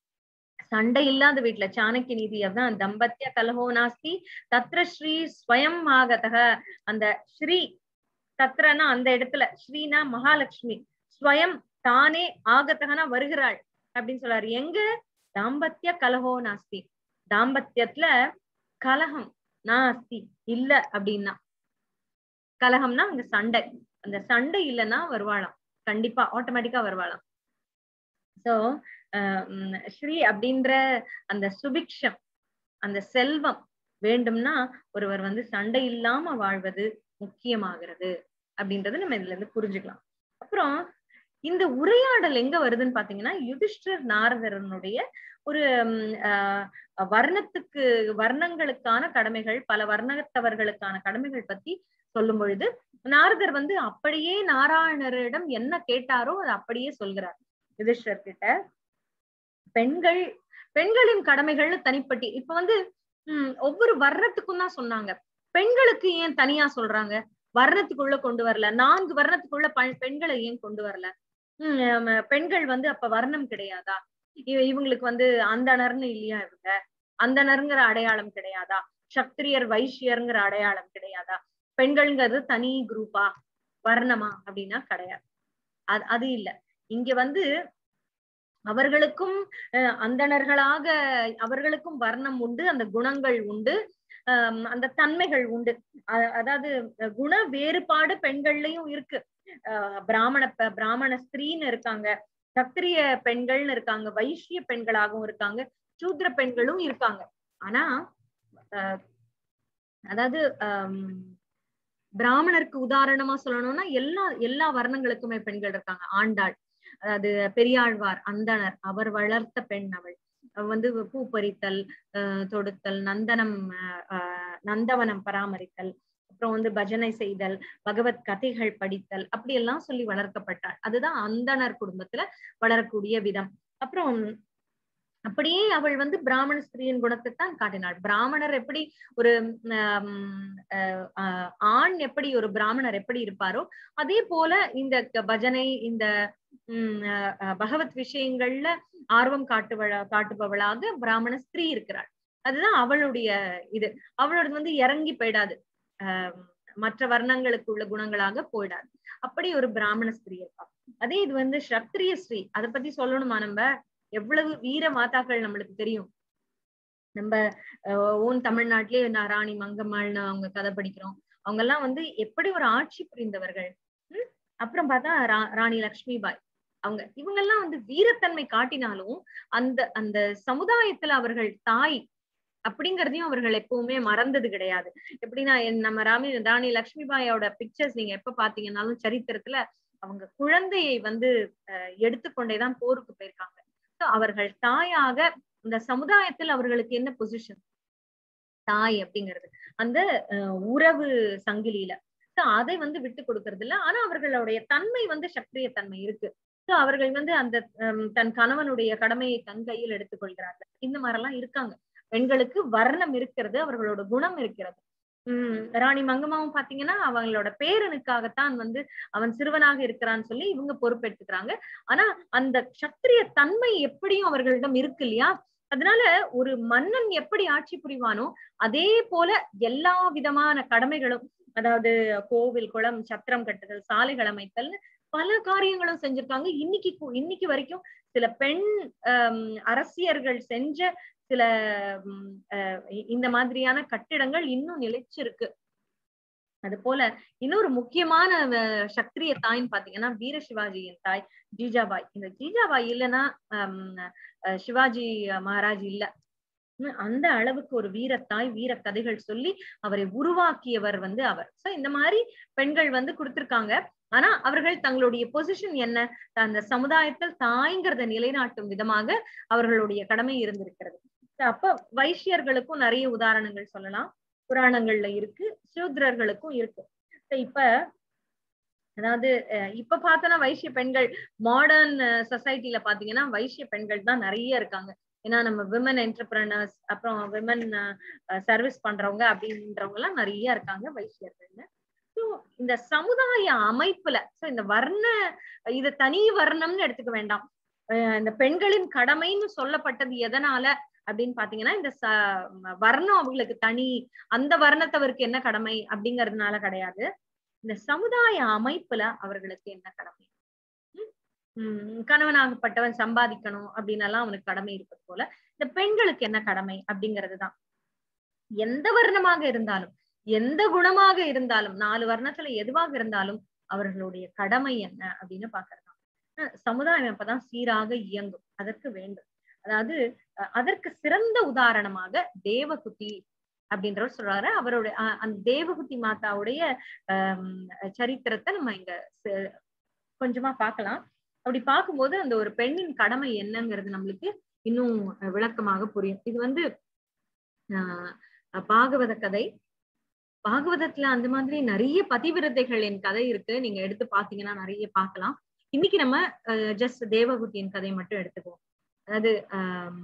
சண்டை இல்லாத வீட்டுல சாணக்கிய நீதி அதான் தம்பத்திய கலஹோ நாஸ்தி தத்ர ஸ்ரீ ஸ்வயம் ஆகதக அந்த ஸ்ரீ தத்ரனா அந்த இடத்துல ஸ்ரீனா மகாலட்சுமி ஸ்வயம் தானே ஆகத்தகனா வருகிறாள் அப்படின்னு சொல்றாரு எங்க தாம்பத்திய கலஹோ நாஸ்தி தாம்பத்தியத்துல கலகம் நாஸ்தி இல்ல அப்படின்னா கலகம்னா அங்க சண்டை அந்த சண்டை இல்லைன்னா வருவாளாம் கண்டிப்பா ஆட்டோமேட்டிக்கா வருவாளாம் சோ ஸ்ரீ அப்படின்ற அந்த சுபிக்ஷம் அந்த செல்வம் வேண்டும்னா ஒருவர் வந்து சண்டை இல்லாம வாழ்வது முக்கியமாகிறது அப்படின்றது நம்ம இதுல இருந்து புரிஞ்சுக்கலாம் அப்புறம் இந்த உரையாடல் எங்க வருதுன்னு பாத்தீங்கன்னா யுதிஷ்டர் நாரதரனுடைய ஒரு உம், ஆஹ், வர்ணத்துக்கு வர்ணங்களுக்கான கடமைகள் பல வர்ணத்தவர்களுக்கான கடமைகள் பத்தி சொல்லும் பொழுது நாரதர் வந்து அப்படியே நாராயணரிடம் என்ன கேட்டாரோ அதை அப்படியே சொல்கிறார் யுதிஷ்டர் கிட்ட பெண்கள் பெண்களின் கடமைகள்னு தனிப்பட்டி இப்ப வந்து உம் ஒவ்வொரு வர்ணத்துக்கும் தான் சொன்னாங்க பெண்களுக்கு ஏன் தனியா சொல்றாங்க வர்ணத்துக்குள்ள கொண்டு வரல நான்கு வர்ணத்துக்குள்ள ப- பெண்களை ஏன் கொண்டு வரல உம் ஆம, பெண்கள் வந்து அப்ப வர்ணம் கிடையாதா இவ- இவங்களுக்கு வந்து அந்தணர்னு இல்லையா இவங்க அந்தணருங்கிற அடையாளம் கிடையாதா சத்திரியர் வைஷ்யர்ங்கிற அடையாளம் கிடையாதா பெண்கள்ங்கிறது தனி குரூப்பா வர்ணமா அப்படின்னா கிடையாது அது அது இல்ல இங்க வந்து அவர்களுக்கும் அஹ், அந்தணர்களாக அவர்களுக்கும் வர்ணம் உண்டு அந்த குணங்கள் உண்டு ஆஹ் அந்த தன்மைகள் உண்டு அ- அதாவது அஹ், குண வேறுபாடு பெண்கள்லயும் இருக்கு ஆஹ் பிராமண ப- பிராமண ஸ்திரீன்னு இருக்காங்க சத்திரிய பெண்கள்னு இருக்காங்க வைஷ்ய பெண்களாகவும் இருக்காங்க சூத்திர பெண்களும் இருக்காங்க ஆனா ஆஹ் அதாவது ஆம், பிராமணருக்கு உதாரணமா சொல்லணும்னா எல்லா எல்லா வர்ணங்களுக்குமே பெண்கள் இருக்காங்க ஆண்டாள் அதாவது பெரியாழ்வார் அந்தணர் அவர் வளர்த்த பெண் அவள் அவ வந்து பூ பறித்தல் ஆஹ் தொடுத்தல் நந்தனம் ஆஹ் ஆஹ் நந்தவனம் பராமரித்தல் அப்புறம் வந்து பஜனை செய்தல் பகவத் கதைகள் படித்தல் அப்படி எல்லாம் சொல்லி வளர்க்கப்பட்டாள் அதுதான் அந்தணர் குடும்பத்துல வளரக்கூடிய விதம் அப்புறம் அப்படியே அவள் வந்து பிராமண ஸ்திரீயின் குணத்தை தான் காட்டினாள் பிராமணர் எப்படி ஒரு ஆம், அஹ், ஆஹ், ஆண் எப்படி ஒரு பிராமணர் எப்படி இருப்பாரோ அதே போல இந்த க- பஜனை இந்த உம் அஹ், அஹ், பகவத் விஷயங்கள்ல ஆர்வம் காட்டுவழ காட்டுபவளாக பிராமண ஸ்திரீ இருக்கிறாள் அதுதான் அவளுடைய இது அவளோட வந்து இறங்கி போயிடாது ஆஹ் மற்ற வர்ணங்களுக்கு உள்ள குணங்களாக போயிடாது அப்படி ஒரு பிராமண ஸ்திரீ இருப்பா அதே இது வந்து சத்திரிய ஸ்ரீ அதை பத்தி சொல்லணுமா நம்ம எவ்வளவு வீர மாதாக்கள் நம்மளுக்கு தெரியும் நம்ம ஓன் தமிழ்நாட்டிலேயே நான் ராணி மங்கம்மாள்னு அவங்க கதை படிக்கிறோம் அவங்க எல்லாம் வந்து எப்படி ஒரு ஆட்சி புரிந்தவர்கள் உம் அப்புறம் பார்த்தா ரா- ராணி லக்ஷ்மி பாய் அவங்க இவங்க எல்லாம் வந்து வீரத்தன்மை காட்டினாலும் அந்த அந்த சமுதாயத்துல அவர்கள் தாய் அப்படிங்கறதையும் அவர்கள் எப்பவுமே மறந்தது கிடையாது எப்படின்னா என் நம்ம ராமி ராணி லக்ஷ்மிபாயோட பிக்சர்ஸ் நீங்க எப்ப பாத்தீங்கன்னாலும் சரித்திரத்துல அவங்க குழந்தையை வந்து அஹ், எடுத்துக்கொண்டேதான் போருக்கு போயிருக்காங்க So, அவர்கள் தாயாக இந்த சமுதாயத்தில் அவர்களுக்கு என்ன பொசிஷன் தாய் அப்படிங்கிறது அந்த அஹ், உறவு சங்கிலியில So, அதை வந்து விட்டு கொடுக்கறது இல்ல ஆனா அவர்களுடைய தன்மை வந்து சக்திய தன்மை இருக்கு So, அவர்கள் வந்து அந்த ஹம், தன் கணவனுடைய கடமையை தன் கையில் எடுத்துக்கொள்கிறார்கள் இந்த மாதிரி எல்லாம் இருக்காங்க பெண்களுக்கு வர்ணம் இருக்கிறது அவர்களோட குணம் இருக்கிறது உம் ராணி மங்கம்மாவும் பாத்தீங்கன்னா அவங்களோட பேரனுக்காகத்தான் வந்து அவன் சிறுவனாக இருக்கிறான்னு சொல்லி இவங்க பொறுப்பெடுத்துக்கிறாங்க ஆனா அந்த சத்திரிய தன்மை எப்படியும் அவர்களிடம் இருக்கு இல்லையா அதனால ஒரு மன்னன் எப்படி ஆட்சி புரிவானோ அதே போல எல்லா விதமான கடமைகளும் அதாவது கோவில் குளம் சத்திரம் கட்டுதல் சாலைகள் அமைத்தல் பல காரியங்களும் செஞ்சிருக்காங்க இன்னைக்கு கு- இன்னைக்கு வரைக்கும் சில பெண் ஆம், அரசியர்கள் செஞ்ச சில ம், அஹ், இ- இந்த மாதிரியான கட்டிடங்கள் இன்னும் நிலைச்சிருக்கு அது போல இன்னொரு முக்கியமான அஹ், சத்திரிய தாய்ன்னு பாத்தீங்கன்னா வீர சிவாஜியின் தாய் ஜீஜாபாய் இந்த ஜீஜாபாய் இல்லைன்னா ஆம், அஹ், சிவாஜி மகாராஜ் இல்ல உம், அந்த அளவுக்கு ஒரு வீரத்தாய் வீர கதைகள் சொல்லி அவரை உருவாக்கியவர் வந்து அவர் சோ இந்த மாதிரி பெண்கள் வந்து கொடுத்திருக்காங்க ஆனா அவர்கள் தங்களுடைய பொசிஷன் என்ன அந்த சமுதாயத்தில் தாய்ங்கிறத நிலைநாட்டும் விதமாக அவர்களுடைய கடமை இருந்திருக்கிறது So, அப்ப வைஷ்யர்களுக்கும் நிறைய உதாரணங்கள் சொல்லலாம் புராணங்கள்ல இருக்கு சூத்ரர்களுக்கும் இருக்கு So, இப்ப அதாவது அஹ், இப்ப பார்த்தோன்னா வைஷ்ய பெண்கள் மாடர்ன் சொசைட்டில பாத்தீங்கன்னா வைஷ்ய பெண்கள் தான் நிறைய இருக்காங்க ஏன்னா நம்ம விமன் என்டர்பிரனர்ஸ் அப்புறம் விமன் சர்வீஸ் பண்றவங்க அப்படின்றவங்க எல்லாம் நிறைய இருக்காங்க வைஷ்யர்கள்னு ஸோ இந்த சமுதாய அமைப்புல ஸோ இந்த வர்ண இது தனி வர்ணம்னு எடுத்துக்க வேண்டாம் அஹ் இந்த பெண்களின் கடமைன்னு சொல்லப்பட்டது எதனால அப்படின்னு பாத்தீங்கன்னா இந்த ச வர்ணம் அவங்களுக்கு தனி அந்த வர்ணத்தவருக்கு என்ன கடமை அப்படிங்கறதுனால கிடையாது இந்த சமுதாய அமைப்புல அவர்களுக்கு என்ன கடமை உம் உம் கணவனாகப்பட்டவன் சம்பாதிக்கணும் அப்படின்னு எல்லாம் அவனுக்கு கடமை இருப்பது போல இந்த பெண்களுக்கு என்ன கடமை அப்படிங்கிறதுதான் எந்த வர்ணமாக இருந்தாலும் எந்த குணமாக இருந்தாலும் நாலு வர்ணத்துல எதுவாக இருந்தாலும் அவர்களுடைய கடமை என்ன அப்படின்னு பாக்குறதுதான் அஹ் சமுதாயம் அப்பதான் சீராக இயங்கும் அதற்கு வேண்டும் அதாவது அஹ் அதற்கு சிறந்த உதாரணமாக தேவகுதி அப்படின்றவர் சொல்றாரு அவருடைய அஹ் அந்த தேவகுதி மாதாவுடைய ஆஹ் சரித்திரத்தை நம்ம இங்க ச- கொஞ்சமா பார்க்கலாம் அப்படி பார்க்கும்போது அந்த ஒரு பெண்ணின் கடமை என்னங்கிறது நம்மளுக்கு இன்னும் விளக்கமாக புரியும் இது வந்து ஆஹ் பாகவத கதை பாகவதத்துல அந்த மாதிரி நிறைய பதிவிரதைகளின் கதை இருக்கு நீங்க எடுத்து பாத்தீங்கன்னா நிறைய பார்க்கலாம் இன்னைக்கு நம்ம ஜஸ்ட் தேவகுதியின் கதை மட்டும் எடுத்துக்குவோம் அதாவது ஆஹ்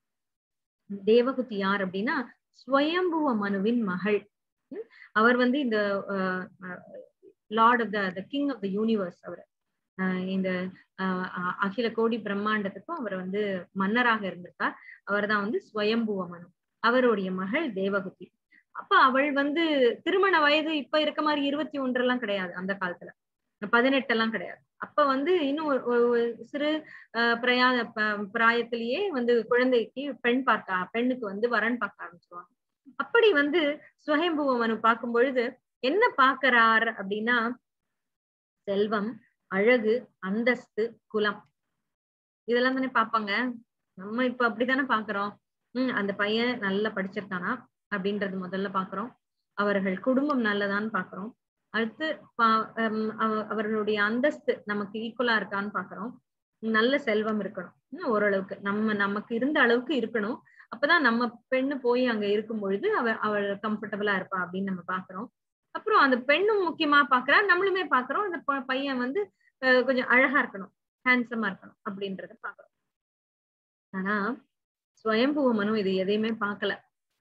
தேவகுதி யார் அப்படின்னா ஸ்வயம்புவ மனுவின் மகள் உம் அவர் வந்து இந்த lord of the the king of the universe அவர் ஆஹ் இந்த ஆஹ் அ- அகில கோடி பிரம்மாண்டத்துக்கும் அவர் வந்து மன்னராக இருந்திருக்கார் அவர் தான் வந்து ஸ்வயம்புவ மனு அவருடைய மகள் தேவகுதி அப்ப அவள் வந்து திருமண வயது இப்ப இருக்க மாதிரி இருபத்தி ஒன்று எல்லாம் கிடையாது அந்த காலத்துல பதினெட்டு எல்லாம் கிடையாது அப்ப வந்து இன்னும் ஒரு- ஒரு ஒரு சிறு அஹ், பிரயா ப- பிராயத்திலேயே வந்து குழந்தைக்கு பெண் பார்க்க பெண்ணுக்கு வந்து வரன் பார்க்க ஆரம்பிச்சிருவாங்க அப்படி வந்து சுயம்புவ மனு பார்க்கும் பொழுது என்ன பார்க்கறார் அப்படின்னா செல்வம் அழகு அந்தஸ்து குலம் இதெல்லாம் தானே பார்ப்பாங்க நம்ம இப்ப அப்படித்தானே பாக்குறோம் உம் அந்த பையன் நல்லா படிச்சிருக்கானா அப்படின்றது முதல்ல பாக்குறோம் அவர்கள் குடும்பம் நல்லதான்னு பாக்குறோம் அடுத்து பா- ஹம் அவ- அவர்களுடைய அந்தஸ்து நமக்கு ஈக்குவலா இருக்கான்னு பாக்குறோம் நல்ல செல்வம் இருக்கணும் உம் ஓரளவுக்கு நம்ம நமக்கு இருந்த அளவுக்கு இருக்கணும் அப்பதான் நம்ம பெண்ணு போய் அங்க இருக்கும் பொழுது அவ அவள் கம்ஃபர்டபுளா இருப்பா அப்படின்னு நம்ம பாக்குறோம் அப்புறம் அந்த பெண்ணும் முக்கியமா பாக்குறா நம்மளுமே பாக்குறோம் அந்த ப- பையன் வந்து அஹ், கொஞ்சம் அழகா இருக்கணும் ஹேண்ட்ஸமா இருக்கணும் அப்படின்றத பாக்குறோம் ஆனா ஸ்வயம்புவ மனு இது எதையுமே பார்க்கல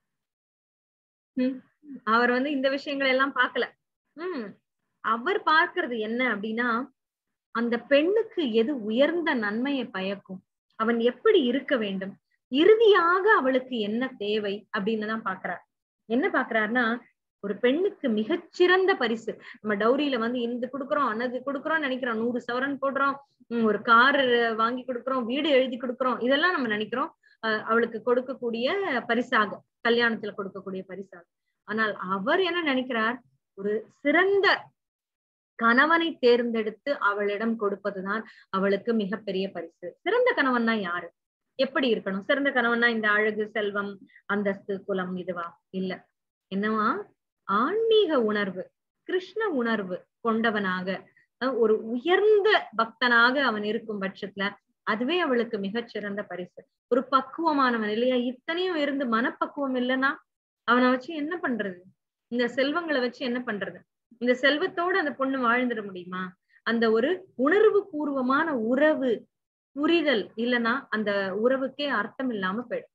ஹம் அவர் வந்து இந்த விஷயங்களை எல்லாம் பார்க்கல ஹம் அவர் பார்க்கிறது என்ன அப்படின்னா அந்த பெண்ணுக்கு எது உயர்ந்த நன்மையை பயக்கும் அவன் எப்படி இருக்க வேண்டும் இறுதியாக அவளுக்கு என்ன தேவை அப்படின்னு தான் பாக்குறார் என்ன பாக்குறாருன்னா ஒரு பெண்ணுக்கு மிகச்சிறந்த பரிசு நம்ம டௌரியில வந்து இந்த குடுக்குறோம் அன்னது குடுக்குறோம் நினைக்கிறோம் நூறு சவரன் போடுறோம் உம் ஒரு கார் வாங்கி கொடுக்குறோம் வீடு எழுதி கொடுக்குறோம் இதெல்லாம் நம்ம நினைக்கிறோம் அஹ் அவளுக்கு கொடுக்கக்கூடிய பரிசாக கல்யாணத்துல கொடுக்கக்கூடிய பரிசாக ஆனால் அவர் என்ன நினைக்கிறார் ஒரு சிறந்த கணவனை தேர்ந்தெடுத்து அவளிடம் கொடுப்பதுதான் அவளுக்கு மிகப்பெரிய பரிசு சிறந்த கணவன்னா யாரு எப்படி இருக்கணும் சிறந்த கணவன்னா இந்த அழகு செல்வம் அந்தஸ்து குலம் இதுவா இல்ல என்னவா ஆன்மீக உணர்வு கிருஷ்ண உணர்வு கொண்டவனாக அஹ் ஒரு உயர்ந்த பக்தனாக அவன் இருக்கும் பட்சத்துல அதுவே அவளுக்கு மிகச்சிறந்த பரிசு ஒரு பக்குவமானவன் இல்லையா இத்தனையும் இருந்து மனப்பக்குவம் இல்லைன்னா அவனை வச்சு என்ன பண்றது இந்த செல்வங்களை வச்சு என்ன பண்றது இந்த செல்வத்தோட அந்த பொண்ணு வாழ்ந்துட முடியுமா அந்த ஒரு உணர்வு பூர்வமான உறவு புரிதல் இல்லைன்னா அந்த உறவுக்கே அர்த்தம் இல்லாம போயிடும்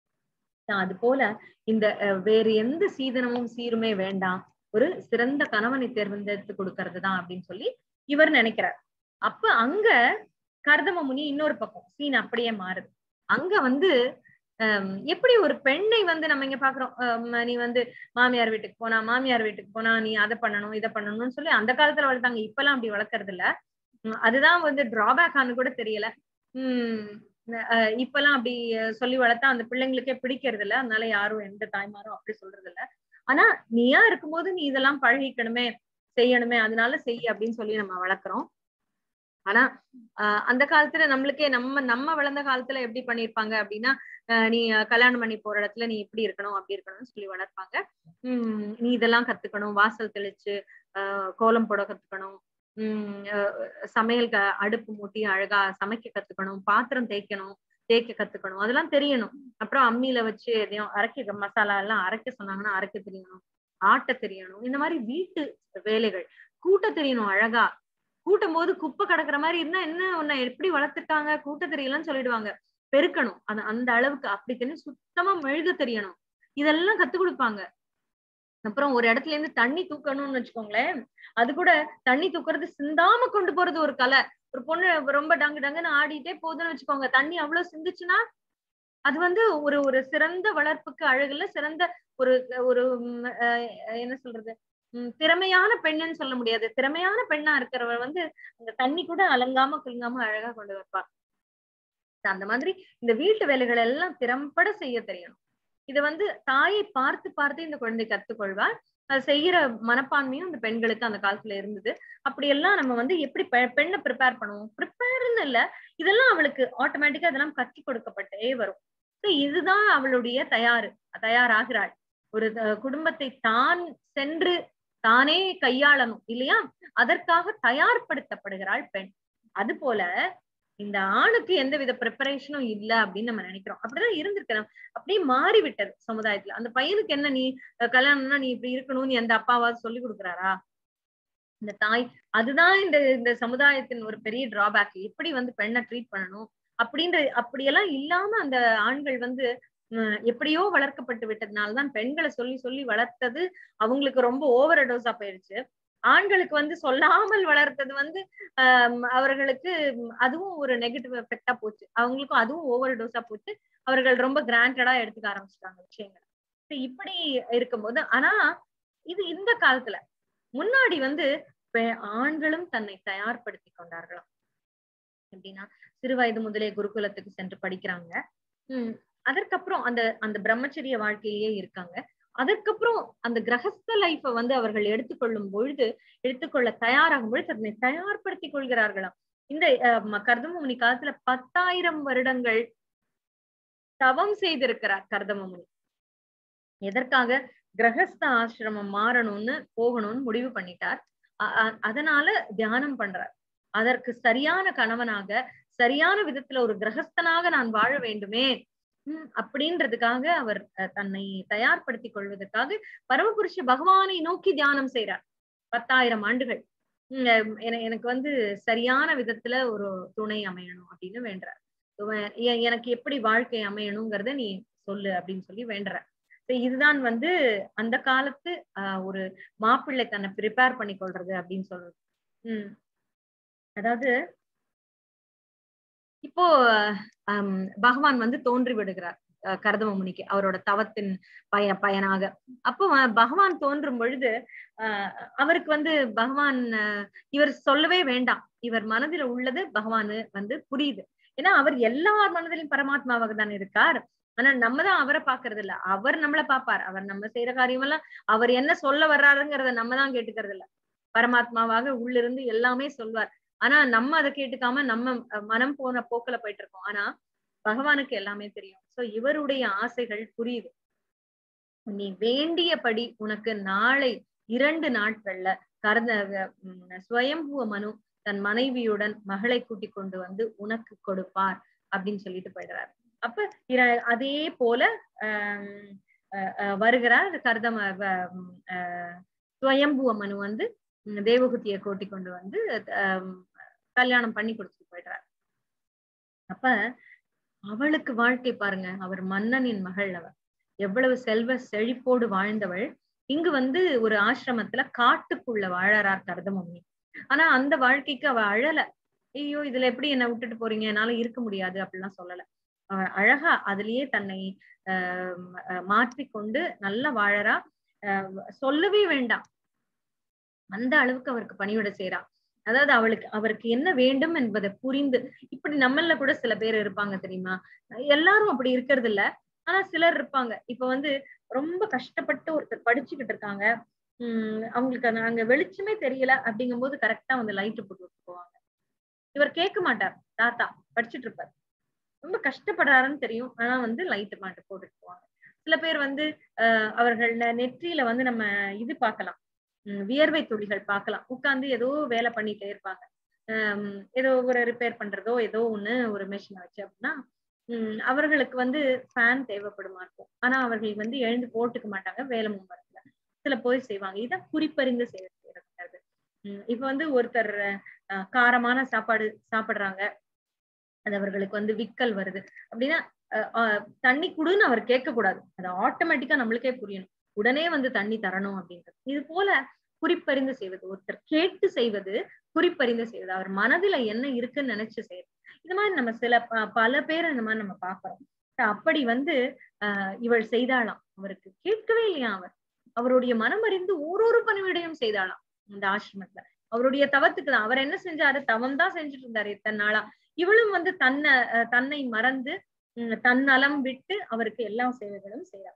அது போல இந்த அஹ், வேறு எந்த சீதனமும் சீருமே வேண்டாம் ஒரு சிறந்த கணவனை தேர்ந்தெடுத்து கொடுக்கறது தான் அப்படின்னு சொல்லி இவர் நினைக்கிறார் அப்ப அங்க கர்தம முனி இன்னொரு பக்கம் சீன் அப்படியே மாறுது அங்க வந்து ஹம், எப்படி ஒரு பெண்ணை வந்து நம்ம இங்க பாக்குறோம் ஹம், நீ வந்து மாமியார் வீட்டுக்கு போனா மாமியார் வீட்டுக்கு போனா நீ அதை பண்ணணும் இதை பண்ணணும்னு சொல்லி அந்த காலத்துல வளர்த்தாங்க இப்பெல்லாம் அப்படி வளர்க்கறது இல்ல உம், அதுதான் வந்து டிராபேக் ஆனு கூட தெரியல உம் அஹ் இப்பெல்லாம் அப்படி அஹ் சொல்லி வளர்த்தா அந்த பிள்ளைங்களுக்கே பிடிக்கிறது இல்ல அதனால யாரும் எந்த தாய்மாரும் அப்படி சொல்றது இல்ல ஆனா நீயா இருக்கும்போது நீ இதெல்லாம் பழகிக்கணுமே செய்யணுமே அதனால செய் அப்படின்னு சொல்லி நம்ம வளர்க்குறோம் ஆனா ஆஹ் அந்த காலத்துல நம்மளுக்கே நம்ம நம்ம வளர்ந்த காலத்துல எப்படி பண்ணிருப்பாங்க அப்படின்னா ஆஹ் நீ அஹ் கல்யாணம் பண்ணி போற இடத்துல நீ இப்படி இருக்கணும் அப்படி இருக்கணும்னு சொல்லி வளர்ப்பாங்க உம் நீ இதெல்லாம் கத்துக்கணும் வாசல் தெளிச்சு ஆஹ் கோலம் போட கத்துக்கணும் உம் அஹ் சமையல் க- அடுப்பு மூட்டி அழகா சமைக்க கத்துக்கணும் பாத்திரம் தேய்க்கணும் தேய்க்க கத்துக்கணும் அதெல்லாம் தெரியணும் அப்புறம் அம்மியில வச்சு எதையும் அரைக்க மசாலா எல்லாம் அரைக்க சொன்னாங்கன்னா அரைக்க தெரியணும் ஆட்ட தெரியணும் இந்த மாதிரி வீட்டு வேலைகள் கூட்ட தெரியணும் அழகா கூட்டும் போது குப்பை கிடக்குற மாதிரி இருந்தா என்ன உன்னை எப்படி வளர்த்துட்டாங்க கூட்ட தெரியலன்னு சொல்லிடுவாங்க பெருக்கணும் அது அந்த அளவுக்கு அப்படி தெரியும் சுத்தமா மெழுக தெரியணும் இதெல்லாம் கத்து கொடுப்பாங்க அப்புறம் ஒரு இடத்துல இருந்து தண்ணி தூக்கணும்னு வச்சுக்கோங்களேன் அது கூட தண்ணி தூக்குறது சிந்தாம கொண்டு போறது ஒரு கலை ஒரு பொண்ணு ரொம்ப டங்கு டங்குன்னு ஆடிட்டே போகுதுன்னு வச்சுக்கோங்க தண்ணி அவ்வளவு சிந்துச்சுன்னா அது வந்து ஒரு ஒரு சிறந்த வளர்ப்புக்கு அழகுல சிறந்த ஒரு ஒரு ம், அஹ், என்ன சொல்றது உம் திறமையான பெண்ணுன்னு சொல்ல முடியாது திறமையான பெண்ணா இருக்கிறவ வந்து அந்த தண்ணி கூட அலங்காம குலுங்காம அழகா கொண்டு வைப்பா அந்த மாதிரி இந்த வீட்டு வேலைகள் எல்லாம் திறம்பட செய்ய தெரியணும் இது வந்து தாயை பார்த்து பார்த்து இந்த குழந்தை கத்துக்கொள்வார் அது செய்யற மனப்பான்மையும் இந்த பெண்களுக்கு அந்த காலத்துல இருந்தது அப்படியெல்லாம் நம்ம வந்து எப்படி பெ- பெண்ணை ப்ரிப்பேர் பண்ணுவோம் ப்ரிப்பேர்னு இல்ல இதெல்லாம் அவளுக்கு ஆட்டோமேட்டிக்கா இதெல்லாம் கற்றுக் கொடுக்கப்பட்டே வரும் So இதுதான் அவளுடைய தயாரு தயாராகிறாள் ஒரு அஹ், குடும்பத்தை தான் சென்று தானே கையாளணும் இல்லையா அதற்காக தயார்படுத்தப்படுகிறாள் பெண் அது போல இந்த ஆணுக்கு எந்தவித ப்ரிப்பரேஷனும் இல்ல அப்படின்னு நம்ம நினைக்கிறோம் அப்படிதான் இருந்திருக்கிறோம் அப்படியே மாறி விட்டது சமுதாயத்துல அந்த பையனுக்கு என்ன நீ அஹ், கல்யாணம்னா நீ இப்படி இருக்கணும்னு எந்த அப்பாவாவது சொல்லி கொடுக்குறாரா இந்த தாய் அதுதான் இந்த இந்த சமுதாயத்தின் ஒரு பெரிய டிராபேக் எப்படி வந்து பெண்ணை ட்ரீட் பண்ணணும் அப்படின்ற அப்படியெல்லாம் இல்லாம அந்த ஆண்கள் வந்து உம், எப்படியோ வளர்க்கப்பட்டு விட்டதுனாலதான் பெண்களை சொல்லி சொல்லி வளர்த்தது அவங்களுக்கு ரொம்ப ஓவர் டோஸா போயிருச்சு ஆண்களுக்கு வந்து சொல்லாமல் வளர்த்தது வந்து ஆஹ் அவர்களுக்கு உம், அதுவும் ஒரு நெகட்டிவ் எஃபெக்டா போச்சு அவங்களுக்கும் அதுவும் ஓவர் டோஸா போச்சு அவர்கள் ரொம்ப கிராண்டடா எடுத்துக்க ஆரம்பிச்சிட்டாங்க விஷயங்கள் இப்படி இருக்கும்போது ஆனா இது இந்த காலத்துல முன்னாடி வந்து பெ- ஆண்களும் தன்னை தயார்படுத்தி கொண்டார்களாம் எப்படின்னா சிறு வயது முதலே குருகுலத்துக்கு சென்று படிக்கிறாங்க உம் அதற்கப்புறம் அந்த அந்த பிரம்மச்சரிய வாழ்க்கையிலேயே இருக்காங்க அதற்கப்புறம் அந்த கிரகஸ்த லைஃப வந்து அவர்கள் எடுத்துக்கொள்ளும் பொழுது எடுத்துக்கொள்ள தயாராகும் பொழுது தன்னை தயார்படுத்திக் கொள்கிறார்களாம் இந்த அஹ், ம- கர்தமமுனி காலத்துல பத்தாயிரம் வருடங்கள் தவம் செய்திருக்கிறார் கர்தமமுனி எதற்காக கிரகஸ்த ஆசிரமம் மாறணும்னு போகணும்னு முடிவு பண்ணிட்டார் அ- அ- அதனால தியானம் பண்றார் அதற்கு சரியான கணவனாக சரியான விதத்துல ஒரு கிரகஸ்தனாக நான் வாழ வேண்டுமே உம் அப்படின்றதுக்காக அவர் அஹ், தன்னை தயார்படுத்திக் கொள்வதற்காக பரமபுருஷ பகவானை நோக்கி தியானம் செய்றார் பத்தாயிரம் ஆண்டுகள் உம் அஹ் என- எனக்கு வந்து சரியான விதத்துல ஒரு துணை அமையணும் அப்படின்னு வேண்டுறார் உவ- எ- எனக்கு எப்படி வாழ்க்கை அமையணுங்கிறத நீ சொல்லு அப்படின்னு சொல்லி வேண்டுறார் So இதுதான் வந்து அந்த காலத்து ஆஹ் ஒரு மாப்பிள்ளை தன்னை ப்ரிப்பேர் பண்ணி கொள்றது அப்படின்னு சொல்றது உம் அதாவது இப்போ ஆம், பகவான் வந்து தோன்றி விடுகிறார் அஹ், கர்தம முனிக்கு அவரோட தவத்தின் பய பயனாக அப்போ அஹ், பகவான் தோன்றும் பொழுது ஆஹ், அவருக்கு வந்து பகவான் அஹ், இவர் சொல்லவே வேண்டாம் இவர் மனதில உள்ளது பகவானு வந்து புரியுது ஏன்னா அவர் எல்லார் மனதிலும் பரமாத்மாவாக தான் இருக்கார் ஆனா நம்ம தான் அவரை பாக்குறது இல்ல அவர் நம்மள பாப்பார் அவர் நம்ம செய்யற காரியம் எல்லாம் அவர் என்ன சொல்ல வர்றாருங்கிறத நம்ம தான் கேட்டுக்கிறது இல்ல பரமாத்மாவாக உள்ளிருந்து எல்லாமே சொல்வார் ஆனா நம்ம அதை கேட்டுக்காம நம்ம அஹ், மனம் போன போக்குல போயிட்டு இருக்கோம் ஆனா பகவானுக்கு எல்லாமே தெரியும் சோ இவருடைய ஆசைகள் புரியுது நீ வேண்டியபடி உனக்கு நாளை இரண்டு நாட்கள்ல கருத உம், ஸ்வயம்புவ மனு தன் மனைவியுடன் மகளை கூட்டிக் கொண்டு வந்து உனக்கு கொடுப்பார் அப்படின்னு சொல்லிட்டு போயிடுறாரு அப்ப இர- அதே போல ஆஹ் அஹ் அஹ் வருகிறார் கர்தம வ- உம், ஆஹ் ஸ்வயம்புவ மனு வந்து உம், தேவகுத்தியை கூட்டிக் கொண்டு வந்து ஆஹ் கல்யாணம் பண்ணி கொடுத்துட்டு போயிடுறார் அப்ப அவளுக்கு வாழ்க்கை பாருங்க அவர் மன்னனின் மகள் அவள் எவ்வளவு செல்வ செழிப்போடு வாழ்ந்தவள் இங்கு வந்து ஒரு ஆசிரமத்துல காட்டுக்குள்ள வாழறார் கர்தமம்மி ஆனா அந்த வாழ்க்கைக்கு அவ அழல ஐயோ இதுல எப்படி என்ன விட்டுட்டு போறீங்க என்னால இருக்க முடியாது அப்படிலாம் சொல்லல அவ அழகா அதுலயே தன்னை ஆஹ் அஹ் மாற்றிக்கொண்டு நல்லா வாழறா ஆஹ் சொல்லவே வேண்டாம் அந்த அளவுக்கு அவருக்கு பணிவிட செய்றா அதாவது அவளுக்கு அவருக்கு என்ன வேண்டும் என்பதை புரிந்து இப்படி நம்மள கூட சில பேர் இருப்பாங்க தெரியுமா எல்லாரும் அப்படி இருக்கிறது இல்ல ஆனா சிலர் இருப்பாங்க இப்ப வந்து ரொம்ப கஷ்டப்பட்டு ஒருத்தர் படிச்சுக்கிட்டு இருக்காங்க உம் அவங்களுக்கு அந்த அங்க வெளிச்சமே தெரியல அப்படிங்கும்போது கரெக்டா வந்து லைட் போட்டு விட்டு போவாங்க இவர் கேட்க மாட்டார் தாத்தா படிச்சுட்டு இருப்பார் ரொம்ப கஷ்டப்படுறாருன்னு தெரியும் ஆனா வந்து லைட் மாட்டு போட்டுட்டு போவாங்க சில பேர் வந்து ஆஹ் அவர்கள் நெ- நெற்றியில வந்து நம்ம இது பார்க்கலாம் உம் வியர்வை துளிகள் பார்க்கலாம் உட்கார்ந்து ஏதோ வேலை பண்ணிட்டே இருப்பாங்க ஆஹ் ஏதோ ஒரு ரிப்பேர் பண்றதோ ஏதோ ஒண்ணு ஒரு மிஷினை வச்சு அப்படின்னா உம் அவர்களுக்கு வந்து ஃபேன் தேவைப்படுமா இருக்கும் ஆனா அவர்கள் வந்து எழுந்து போட்டுக்க மாட்டாங்க வேலை மும்மரத்துல சில போய் செய்வாங்க இதான் குறிப்பறிந்து செய்ய செய்யறது உம் இப்ப வந்து ஒருத்தர் அஹ், காரமான சாப்பாடு சாப்பிடுறாங்க அது அவர்களுக்கு வந்து விக்கல் வருது அப்படின்னா அஹ், அஹ், தண்ணி குடுன்னு அவர் கேட்க கூடாது அது ஆட்டோமேட்டிக்கா நம்மளுக்கே புரியணும் உடனே வந்து தண்ணி தரணும் அப்படின்றது இது போல குறிப்பறிந்து செய்வது ஒருத்தர் கேட்டு செய்வது குறிப்பறிந்து செய்வது அவர் மனதுல என்ன இருக்குன்னு நினைச்சு செய்வது இது மாதிரி நம்ம சில ப- பல பேர் இந்த மாதிரி நம்ம பாக்குறோம் அப்படி வந்து ஆஹ் இவள் செய்தாளாம் அவருக்கு கேட்கவே இல்லையா அவர் அவருடைய மனம் அறிந்து ஓரொரு பணிவிடையும் செய்தாளாம் இந்த ஆசிரமத்துல அவருடைய தவத்துக்கு தான் அவர் என்ன செஞ்சாரு தவம் தான் செஞ்சுட்டு இருந்தாரு இத்தனை நாளா இவளும் வந்து தன்னை அஹ் தன்னை மறந்து உம் தன்னலம் விட்டு அவருக்கு எல்லா சேவைகளும் செய்யறார்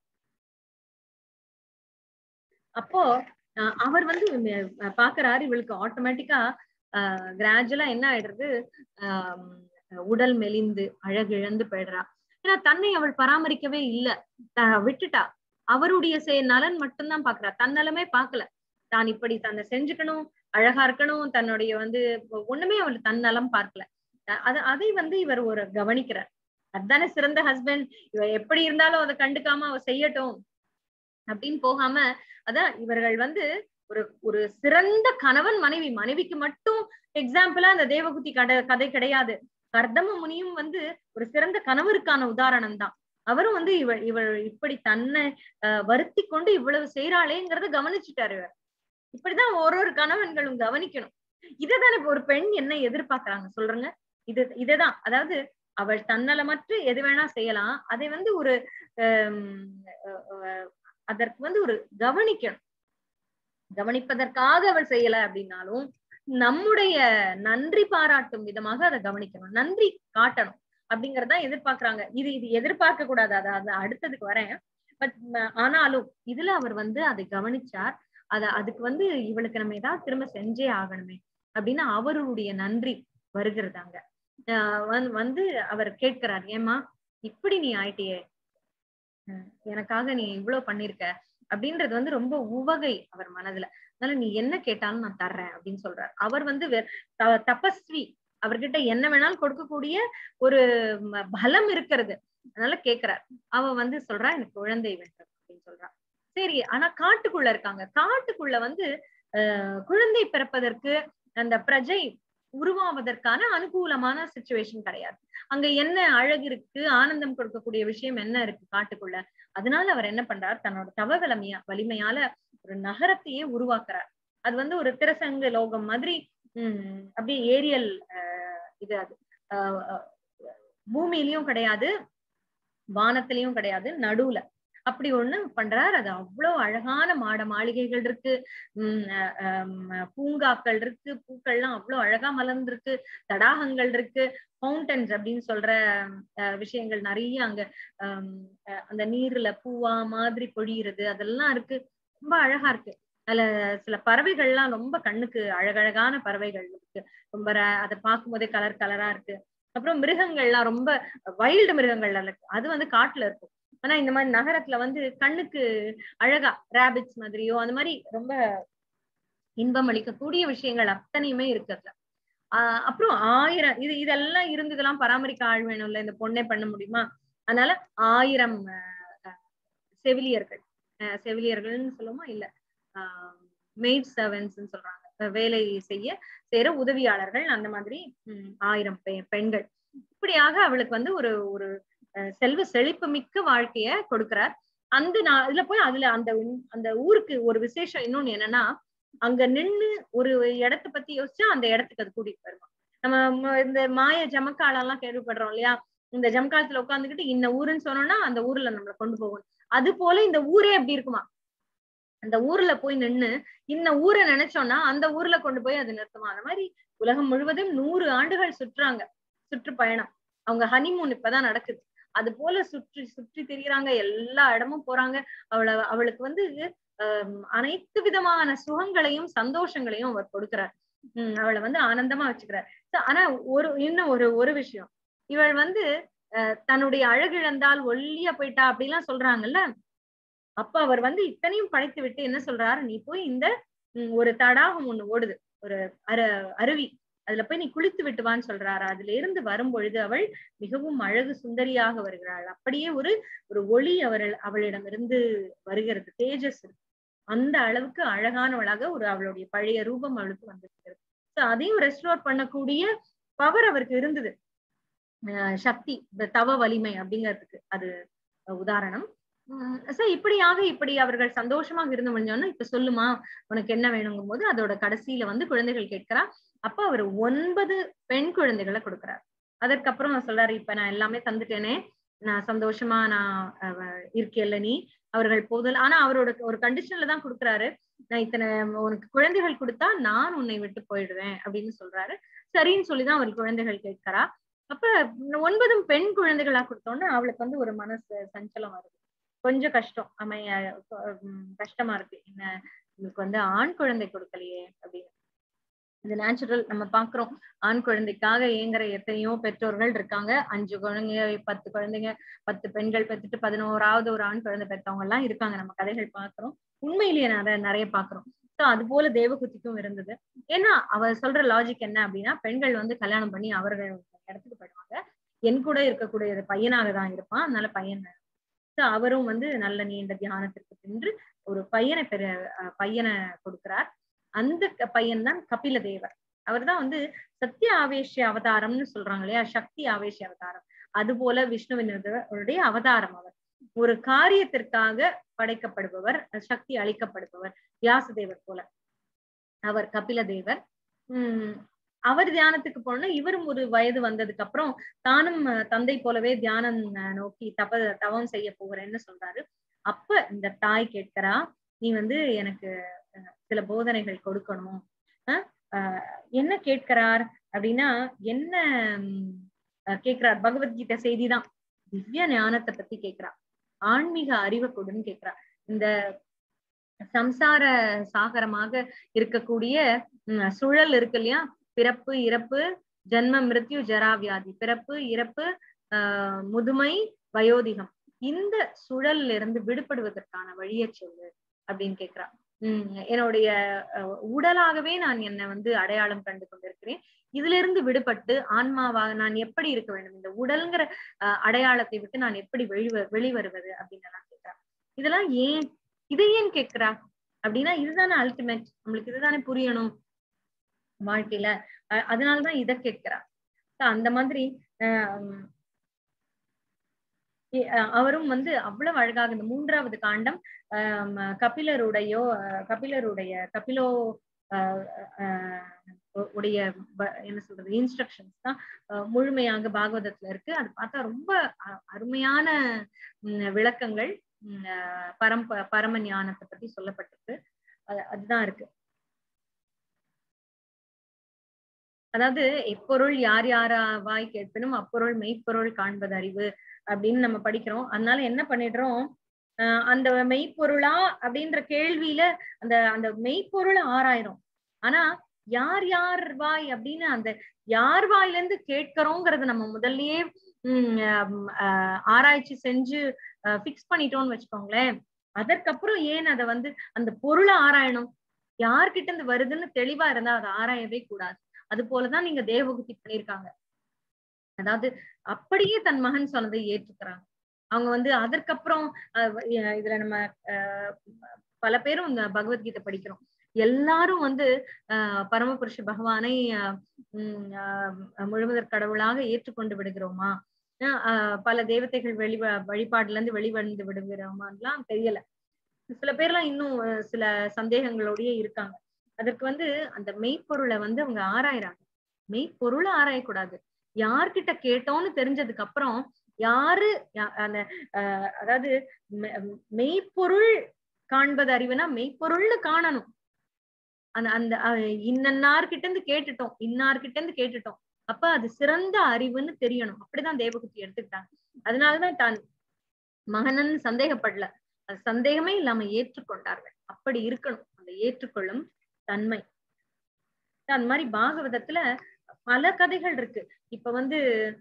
அப்போ அஹ் அவர் வந்து அஹ் பாக்குறாரு இவளுக்கு ஆட்டோமேட்டிக்கா கிராஜுவலா என்ன ஆயிடுறது ஆஹ் உடல் மெலிந்து அழகிழந்து போயிடுறா ஏன்னா தன்னை அவள் பராமரிக்கவே இல்ல த- விட்டுட்டா அவருடைய செ நலன் மட்டும்தான் பாக்குறா தன்னலமே பார்க்கல தான் இப்படி தன்னை செஞ்சுக்கணும் அழகா இருக்கணும் தன்னுடைய வந்து ஒண்ணுமே அவள் தன்னலம் பார்க்கல அஹ் அத அதை வந்து இவர் ஒரு கவனிக்கிறார் அதுதானே சிறந்த ஹஸ்பண்ட் இவ எப்படி இருந்தாலும் அதை கண்டுக்காம அவ செய்யட்டும் அப்படின்னு போகாம அதான் இவர்கள் வந்து ஒரு ஒரு சிறந்த கணவன் மனைவி மனைவிக்கு மட்டும் எக்ஸாம்பிளா அந்த தேவகுதி கதை கதை கிடையாது கர்தம முனியும் வந்து ஒரு சிறந்த கணவருக்கான உதாரணம் தான் அவரும் வந்து இவள் இவள் இப்படி தன்னை அஹ், வருத்தி கொண்டு இவ்வளவு செய்யறாளேங்கிறத கவனிச்சுட்டாரு இவர் இப்படிதான் ஒரு ஒரு கணவன்களும் கவனிக்கணும் இததானே இப்ப ஒரு பெண் என்ன எதிர்பார்க்கறாங்க சொல்றங்க இது இததான் அதாவது அவள் தன்னலமற்று எது வேணா செய்யலாம் அதை வந்து ஒரு ஹம், அஹ், அஹ், அதற்கு வந்து ஒரு கவனிக்கணும் கவனிப்பதற்காக அவள் செய்யல அப்படின்னாலும் நம்முடைய நன்றி பாராட்டும் விதமாக அதை கவனிக்கணும் நன்றி காட்டணும் அப்படிங்கறத எதிர்பார்க்கறாங்க இது இது எதிர்பார்க்க கூடாது அதாவது அடுத்ததுக்கு வரேன் பட் ஆனாலும் இதுல அவர் வந்து அதை கவனிச்சார் அத அதுக்கு வந்து இவளுக்கு நம்ம ஏதாவது திரும்ப செஞ்சே ஆகணுமே அப்படின்னு அவருடைய நன்றி வருகிறதாங்க ஆஹ் வந்து- வந்து அவர் கேட்கிறார் ஏமா இப்படி நீ ஆயிட்டியே அஹ் எனக்காக நீ இவ்வளவு பண்ணிருக்க அப்படின்றது வந்து ரொம்ப உவகை அவர் மனதுல அதனால நீ என்ன கேட்டாலும் நான் தர்றேன் அப்படின்னு சொல்றார் அவர் வந்து வெ- த- தபஸ்வி அவர்கிட்ட என்ன வேணாலும் கொடுக்கக்கூடிய ஒரு ம- பலம் இருக்கிறது அதனால கேக்குறார் அவ வந்து சொல்றா எனக்கு குழந்தை வேண்டும் அப்படின்னு சொல்றா சரி ஆனா காட்டுக்குள்ள இருக்காங்க காட்டுக்குள்ள வந்து அஹ் குழந்தை பிறப்பதற்கு அந்த பிரஜை உருவாவதற்கான அனுகூலமான சுச்சுவேஷன் கிடையாது அங்க என்ன அழகு இருக்கு ஆனந்தம் கொடுக்கக்கூடிய விஷயம் என்ன இருக்கு காட்டுக்குள்ள அதனால அவர் என்ன பண்றார் தன்னோட தவ வலிமையா வலிமையால ஒரு நகரத்தையே உருவாக்குறார் அது வந்து ஒரு திரசங்க லோகம் மாதிரி உம் அப்படியே ஏரியல் இது அது ஆஹ் ஆஹ் பூமியிலயும் கிடையாது வானத்திலயும் கிடையாது நடுவுல அப்படி ஒண்ணு பண்றார் அது அவ்வளவு அழகான மாட மாளிகைகள் இருக்கு உம் அஹ் ஹம் பூங்காக்கள் இருக்கு பூக்கள்லாம் அவ்வளவு அழகா மலர்ந்திருக்கு தடாகங்கள் இருக்கு ஃபவுண்டன்ஸ் அப்படின்னு சொல்ற அஹ் விஷயங்கள் நிறைய அங்க ஹம் அஹ் அந்த நீர்ல பூவா மாதிரி பொழியுறது அதெல்லாம் இருக்கு ரொம்ப அழகா இருக்கு அதுல சில பறவைகள்லாம் ரொம்ப கண்ணுக்கு அழகழகான பறவைகள் இருக்கு ரொம்ப ர- அதை பார்க்கும் போதே கலர் கலரா இருக்கு அப்புறம் மிருகங்கள்லாம் ரொம்ப வைல்டு மிருகங்கள்ல இருக்கு அது வந்து காட்டுல இருக்கும் ஆனா இந்த மாதிரி நகரத்துல வந்து கண்ணுக்கு அழகா ரேபிட்ஸ் மாதிரியோ அந்த மாதிரி ரொம்ப இன்பம் அளிக்கக்கூடிய விஷயங்கள் அத்தனையுமே இருக்கிறது ஆஹ் அப்புறம் ஆயிரம் இது இதெல்லாம் இருந்து இதெல்லாம் பராமரிக்க ஆள் வேணும்ல இந்த பொண்ணே பண்ண முடியுமா அதனால ஆயிரம் ஆஹ் ஆஹ் செவிலியர்கள் ஆஹ் செவிலியர்கள்னு சொல்லுவோமா இல்ல மெய்ட் சர்வன்ஸ் சொல்றாங்க அஹ் வேலை செய்ய செய்யற உதவியாளர்கள் அந்த மாதிரி உம் ஆயிரம் பெ- பெண்கள் இப்படியாக அவளுக்கு வந்து ஒரு ஒரு அஹ் செல்வ செழிப்பு மிக்க வாழ்க்கைய கொடுக்கிறார் அந்த நான் இதுல போய் அதுல அந்த உன்- அந்த ஊருக்கு ஒரு விசேஷம் இன்னொன்னு என்னன்னா அங்க நின்னு ஒரு இடத்த பத்தி யோசிச்சா அந்த இடத்துக்கு அது கூட்டிட்டு வருமா நம்ம ம- இந்த மாய ஜமக்காலெல்லாம் கேள்விப்படுறோம் இல்லையா இந்த ஜமக்காலத்துல உட்காந்துக்கிட்டு இந்த ஊருன்னு சொன்னோம்னா அந்த ஊர்ல நம்மளை கொண்டு போகும் அது போல இந்த ஊரே அப்படி இருக்குமா அந்த ஊர்ல போய் நின்னு இந்த ஊரை நினைச்சோம்னா அந்த ஊர்ல கொண்டு போய் அது நிறுத்துமா அந்த மாதிரி உலகம் முழுவதும் நூறு ஆண்டுகள் சுற்றுறாங்க சுற்றுப்பயணம் அவங்க ஹனிமூன் இப்பதான் நடக்குது அது போல சுற்றி சுற்றி திரிகிறாங்க எல்லா இடமும் போறாங்க அவளை அவளுக்கு வந்து ஆஹ் அனைத்து விதமான சுகங்களையும் சந்தோஷங்களையும் அவர் கொடுக்கிறார் உம் அவளை வந்து ஆனந்தமா வச்சுக்கிறார் So, ஆனா ஒரு இன்னும் ஒரு ஒரு விஷயம் இவள் வந்து அஹ் தன்னுடைய அழகிழந்தால் ஒல்லியா போயிட்டா அப்படிலாம் சொல்றாங்கல்ல அப்ப அவர் வந்து இத்தனையும் படைத்து விட்டு என்ன சொல்றாரு நீ போய் இந்த உம், ஒரு தடாகம் ஒண்ணு ஓடுது ஒரு அரு அருவி அதுல போய் நீ குளித்து விட்டு வான்னு சொல்றாரு அதுல இருந்து வரும் பொழுது அவள் மிகவும் அழகு சுந்தரியாக வருகிறாள் அப்படியே ஒரு ஒரு ஒளி அவள் அவளிடமிருந்து வருகிறது தேஜஸ் இருக்கு அந்த அளவுக்கு அழகானவளாக ஒரு அவளுடைய பழைய ரூபம் அவளுக்கு வந்திருக்கிறது சோ அதையும் ரெஸ்டோர் பண்ணக்கூடிய பவர் அவருக்கு இருந்தது அஹ் சக்தி இந்த தவ வலிமை அப்படிங்கிறதுக்கு அது உதாரணம் சோ இப்படியாக இப்படி அவர்கள் சந்தோஷமாக இருந்து முடிஞ்சோன்னா இப்ப சொல்லுமா உனக்கு என்ன வேணுங்கும் போது அதோட கடைசியில வந்து குழந்தைகள் கேட்கிறா அப்ப அவர் ஒன்பது பெண் குழந்தைகளை கொடுக்கிறார் அதற்கப்புறம் அவர் சொல்றாரு இப்ப நான் எல்லாமே தந்துட்டேனே நான் சந்தோஷமா நான் அஹ், இருக்கேல்ல நீ அவர்கள் போதல் ஆனா அவரோட ஒரு கண்டிஷன்ல தான் கொடுக்குறாரு நான் இத்தனை உனக்கு குழந்தைகள் கொடுத்தா நான் உன்னை விட்டு போயிடுவேன் அப்படின்னு சொல்றாரு சரின்னு சொல்லிதான் அவர் குழந்தைகள் கேட்கிறா அப்ப ஒன்பதும் பெண் குழந்தைகளா கொடுத்தோன்னா அவளுக்கு வந்து ஒரு மனசு சஞ்சலம் வருது கொஞ்சம் கஷ்டம் அமைய உம் கஷ்டமா இருக்கு என்ன உங்களுக்கு வந்து ஆண் குழந்தை கொடுக்கலையே அப்படின்னு இது நேச்சுரல் நம்ம பாக்குறோம் ஆண் குழந்தைக்காக ஏங்குற எத்தனையோ பெற்றோர்கள் இருக்காங்க அஞ்சு குழந்தைங்க பத்து குழந்தைங்க பத்து பெண்கள் பெற்றுட்டு பதினோராவது ஒரு ஆண் குழந்தை பெற்றவங்க எல்லாம் இருக்காங்க நம்ம கதைகள் பாக்குறோம் உண்மையிலேயே நிறைய நிறைய பாக்குறோம் சோ அது போல தேவகுத்திக்கும் இருந்தது ஏன்னா அவ சொல்ற லாஜிக் என்ன அப்படின்னா பெண்கள் வந்து கல்யாணம் பண்ணி அவர்கள் இடத்துக்கு போயிடுவாங்க என் கூட இருக்கக்கூடிய ஒரு பையனாக தான் இருப்பான் அதனால பையன் சோ அவரும் வந்து நல்ல நீண்ட தியானத்திற்கு சென்று ஒரு பையனை பெற அஹ் பையனை கொடுக்கிறார் அந்த க- பையன் தான் கபில தேவர் அவர்தான் வந்து சத்திய ஆவேஷ்ய அவதாரம்னு சொல்றாங்க இல்லையா சக்தி ஆவேஷ்ய அவதாரம் அது போல விஷ்ணுவினுடைய அவதாரம் அவர் ஒரு காரியத்திற்காக படைக்கப்படுபவர் சக்தி அளிக்கப்படுபவர் வியாசதேவர் போல அவர் கபில தேவர் உம் அவர் தியானத்துக்கு போனா இவரும் ஒரு வயது வந்ததுக்கு அப்புறம் தானும் அஹ், தந்தை போலவே தியானம் அஹ், நோக்கி தப தவம் செய்ய போகிறேன்னு சொல்றாரு அப்ப இந்த தாய் கேட்கிறா நீ வந்து எனக்கு அஹ், சில போதனைகள் கொடுக்கணும் அஹ், அஹ், என்ன கேட்கிறார் அப்படின்னா என்ன ம், அஹ், கேட்கிறார் பகவத்கீதை செய்திதான் திவ்ய ஞானத்தை பத்தி கேட்கிறா ஆன்மீக அறிவை கொடுன்னு கேட்கிறா இந்த சம்சார சாகரமாக இருக்கக்கூடிய ம், சுழல் இருக்கு இல்லையா பிறப்பு இறப்பு ஜென்ம மிருத்யு ஜரா வியாதி பிறப்பு இறப்பு ஆஹ் முதுமை வயோதிகம் இந்த சுழல்ல இருந்து விடுபடுவதற்கான வழியை சொல்லு அப்படின்னு கேக்குறா உம் என்னுடைய அஹ், உடலாகவே நான் என்னை வந்து அடையாளம் கண்டு கொண்டிருக்கிறேன் இதுல இருந்து விடுபட்டு ஆன்மாவாக நான் எப்படி இருக்க வேண்டும் இந்த உடல்ங்கிற அஹ், அடையாளத்தை விட்டு நான் எப்படி வெளிவ வெளிவருவது அப்படின்னு எல்லாம் கேக்குறா இதெல்லாம் ஏன் இதை ஏன் கேக்குறா அப்படின்னா இதுதானே அல்டிமேட் நம்மளுக்கு இதுதானே புரியணும் வாழ்க்கையில அஹ் அதனாலதான் இதை கேட்கிறா So அந்த மாதிரி ஆஹ் இ- அஹ் அவரும் வந்து அவ்வளவு அழகாக இந்த மூன்றாவது காண்டம் ஆஹ் கபிலருடையோ அஹ் கபிலருடைய கபிலோ ஆஹ் ஆஹ் உ- உடைய ப- என்ன சொல்றது இன்ஸ்ட்ரக்ஷன்ஸ் தான் ஆஹ் முழுமையாக பாகவதத்துல இருக்கு அது பார்த்தா ரொம்ப அ- அருமையான உம், விளக்கங்கள் உம், ஆஹ் பரம்ப பரம ஞானத்தை பத்தி சொல்லப்பட்டிருக்கு அது- அதுதான் இருக்கு அதாவது எப்பொருள் யார் யாராவாய் கேட்பினும் அப்பொருள் மெய்ப்பொருள் காண்பது அறிவு அப்படின்னு நம்ம படிக்கிறோம் அதனால என்ன பண்ணிடுறோம் ஆஹ் அந்த மெய்ப்பொருளா அப்படின்ற கேள்வியில அந்த அந்த மெய்ப்பொருளை ஆராயிரும் ஆனா யார் யார் வாய் அப்படின்னு அந்த யார் வாயில இருந்து கேட்கிறோங்கிறது நம்ம முதல்லயே உம் ஆம், ஆஹ் ஆராய்ச்சி செஞ்சு ஃபிக்ஸ் பண்ணிட்டோம்னு வச்சுக்கோங்களேன் அதற்கப்புறம் ஏன் அதை வந்து அந்த பொருளை ஆராயணும் யார்கிட்ட இருந்து வருதுன்னு தெளிவா இருந்தா அதை ஆராயவே கூடாது அது போலதான் நீங்க தேவகுத்தி பண்ணிருக்காங்க அதாவது அப்படியே தன் மகன் சொன்னதை ஏற்றுக்கிறாங்க அவங்க வந்து அதற்கப்புறம் அஹ் அஹ் இதுல நம்ம அஹ் பல பேரும் இந்த பகவத்கீதை படிக்கிறோம் எல்லாரும் வந்து ஆஹ் பரமபுருஷ பகவானை ஆஹ் உம் ஆஹ் முழுமுதற் கடவுளாக ஏற்றுக்கொண்டு விடுகிறோமா ஆஹ் ஆஹ் பல தேவதைகள் வெளி வழிபாடுல இருந்து வெளிவந்து விடுகிறோமான்லாம் தெரியல சில பேர்லாம் இன்னும் அஹ் சில சந்தேகங்களோடயே இருக்காங்க அதற்கு வந்து அந்த மெய்ப்பொருளை வந்து அவங்க ஆராயறாங்க மெய்ப்பொருளை ஆராயக்கூடாது யார்கிட்ட கேட்டோம்னு தெரிஞ்சதுக்கு அப்புறம் யாரு யா- அந்த ஆஹ் அதாவது மெ- மெய்ப்பொருள் காண்பது அறிவுனா மெய்ப்பொருள்னு காணணும் அந்த அந்த அஹ் இன்னன்னார்கிட்ட இருந்து கேட்டுட்டோம் இன்னார்கிட்ட இருந்து கேட்டுட்டோம் அப்ப அது சிறந்த அறிவுன்னு தெரியணும் அப்படிதான் தேவகுத்தி எடுத்துக்கிட்டாங்க அதனாலதான் தான் மகனன் சந்தேகப்படல அது சந்தேகமே இல்லாம ஏற்றுக்கொண்டார்கள் அப்படி இருக்கணும் அந்த ஏற்றுக்கொள்ளும் தன்மை அந்த மாதிரி பாகவதத்துல பல கதைகள் இருக்கு இப்ப வந்து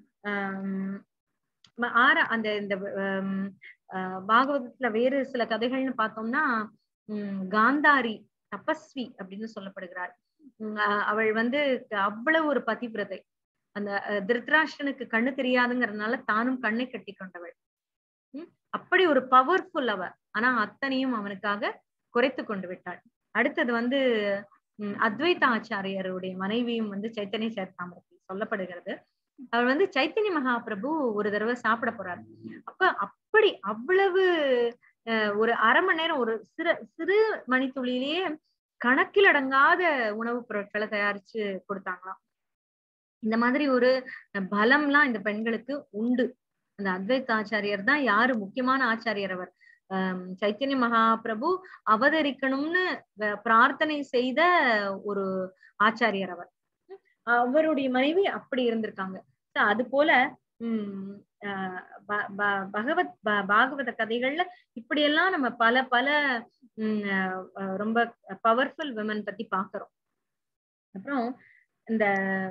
ஆஹ் ம- ஆற அந்த இந்த ஆம், ஆஹ் பாகவதத்துல வேறு சில கதைகள்னு பார்த்தோம்னா உம் காந்தாரி தபஸ்வி அப்படின்னு சொல்லப்படுகிறாள் உம் ஆஹ் அவள் வந்து அவ்வளவு ஒரு பதிவிரதை அந்த அஹ், திருதராஷ்டிரனுக்கு கண்ணு தெரியாதுங்கிறதுனால தானும் கண்ணை கட்டி கொண்டவள் உம் அப்படி ஒரு பவர்ஃபுல் அவ ஆனா அத்தனையும் அவனுக்காக குறைத்து கொண்டு விட்டாள் அடுத்தது வந்து உம் அத்வைத ஆச்சாரியருடைய மனைவியும் வந்து சைத்தன்ய சரிதாமிரத்தில் சொல்லப்படுகிறது அவர் வந்து சைத்தன்ய மகாபிரபு ஒரு தடவை சாப்பிட போறாரு அப்ப அப்படி அவ்வளவு அஹ், ஒரு அரை மணி நேரம் ஒரு சிறு சிறு மணித்துளியிலேயே கணக்கில் அடங்காத உணவுப் பொருட்களை தயாரிச்சு கொடுத்தாங்களாம் இந்த மாதிரி ஒரு பலம்லாம் இந்த பெண்களுக்கு உண்டு அந்த அத்வைத ஆச்சாரியர் தான் யாரு முக்கியமான ஆச்சாரியர் அவர் ஆஹ் சைத்தன்ய மகாபிரபு அவதரிக்கணும்னு வ- பிரார்த்தனை செய்த ஒரு ஆச்சாரியர் அவர் அவருடைய மனைவி அப்படி இருந்திருக்காங்க So, அது போல உம் ஆஹ் ப- ப- பகவத் ப- பாகவத கதைகள்ல இப்படியெல்லாம் நம்ம பல பல உம் ஆஹ் ஆஹ் ரொம்ப பவர்ஃபுல் விமன் பத்தி பாக்குறோம் அப்புறம் இந்த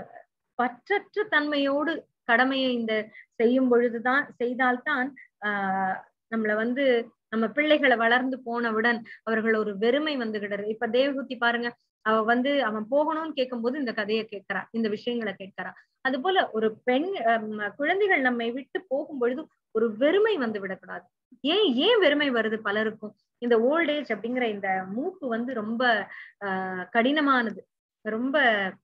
பற்றற்ற தன்மையோடு கடமையை இந்த செய்யும் பொழுதுதான் செய்தால்தான் ஆஹ் நம்மள வந்து நம்ம பிள்ளைகளை வளர்ந்து போனவுடன் அவர்கள் ஒரு வெறுமை வந்து கிடரு இப்ப தேவகுத்தி பாருங்க அவ வந்து அவன் போகணும்னு கேட்கும்போது இந்த கதையை கேட்கிறா இந்த விஷயங்களை கேட்கிறா அது போல ஒரு பெண் ஹம், குழந்தைகள் நம்மை விட்டு போகும் பொழுது ஒரு வெறுமை வந்து விடக்கூடாது ஏன் ஏன் வெறுமை வருது பலருக்கும் இந்த ஓல்ட் ஏஜ் அப்படிங்கிற இந்த மூப்பு வந்து ரொம்ப ஆஹ் கடினமானது ரொம்ப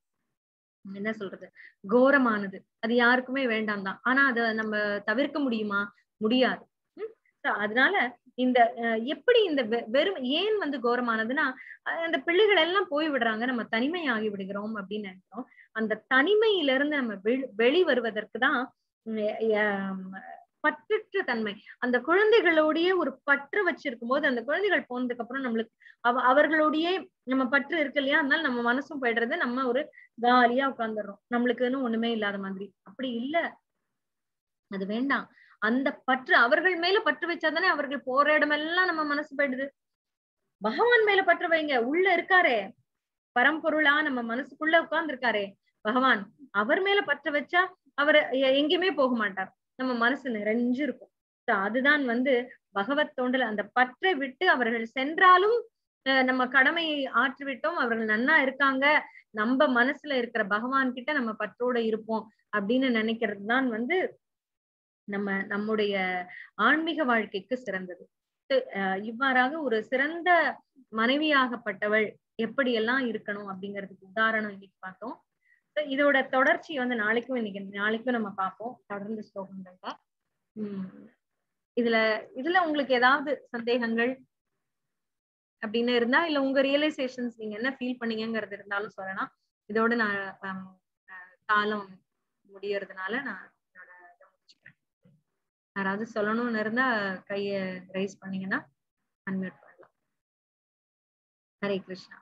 என்ன சொல்றது கோரமானது அது யாருக்குமே வேண்டாம் தான் ஆனா அதை நம்ம தவிர்க்க முடியுமா முடியாது உம் So, அதனால இந்த அஹ், எப்படி இந்த வெ- வெறும் ஏன் வந்து கோரமானதுன்னா அஹ், அந்த பிள்ளைகள் எல்லாம் போய் விடுறாங்க நம்ம தனிமையாகி விடுகிறோம் அப்படின்னு நினைக்கிறோம் அந்த தனிமையில இருந்து நம்ம வெளி வெளி வருவதற்கு தான் உம், அஹ், பற்றற்ற தன்மை அந்த குழந்தைகளோடயே ஒரு பற்று வச்சிருக்கும் போது அந்த குழந்தைகள் போனதுக்கு அப்புறம் நம்மளுக்கு அவ அவர்களோடயே நம்ம பற்று இருக்கு இல்லையா அதனால நம்ம மனசும் போயிடுறது நம்ம ஒரு காலியா உட்கார்ந்துடுறோம் நம்மளுக்குன்னு ஒண்ணுமே இல்லாத மாதிரி அப்படி இல்ல அது வேண்டாம் அந்த பற்று அவர்கள் மேல பற்று வச்சாதானே அவர்கள் போற இடமெல்லாம் நம்ம மனசு போயிடுது பகவான் மேல பற்று வைங்க உள்ள இருக்காரே பரம்பொருளா நம்ம மனசுக்குள்ள உட்கார்ந்து இருக்காரே பகவான் அவர் மேல பற்று வச்சா அவர் எ- எங்கேயுமே போக மாட்டார் நம்ம மனசு நிறைஞ்சு இருக்கும் So அதுதான் வந்து பகவத் தோண்டல் அந்த பற்றை விட்டு அவர்கள் சென்றாலும் அஹ், நம்ம கடமையை ஆற்றிவிட்டோம் அவர்கள் நன்னா இருக்காங்க நம்ம மனசுல இருக்கிற பகவான் கிட்ட நம்ம பற்றோட இருப்போம் அப்படின்னு நினைக்கிறது தான் வந்து நம்ம நம்முடைய ஆன்மீக வாழ்க்கைக்கு சிறந்தது அஹ் இவ்வாறாக ஒரு சிறந்த மனைவியாகப்பட்டவள் எப்படியெல்லாம் இருக்கணும் அப்படிங்கிறதுக்கு உதாரணம் இன்னைக்கு பார்த்தோம் So இதோட தொடர்ச்சி வந்து நாளைக்கும் இன்னைக்கு நாளைக்கும் நம்ம பார்ப்போம் தொடர்ந்து ஸ்லோகங்கள்ல உம் இதுல இதுல உங்களுக்கு ஏதாவது சந்தேகங்கள் அப்படின்னு இருந்தா இல்ல உங்க ரியலைசேஷன்ஸ் நீங்க என்ன ஃபீல் பண்ணீங்கங்கிறது இருந்தாலும் சொல்லலாம் இதோட நான் ஹம், அஹ், காலம் முடியறதுனால நான் என்னோட இதை முடிச்சுக்கிறேன் யாராவது சொல்லணும்னு இருந்தா கைய ரைஸ் பண்ணீங்கன்னா அன்மியூட் பண்ணலாம் ஹரே கிருஷ்ணா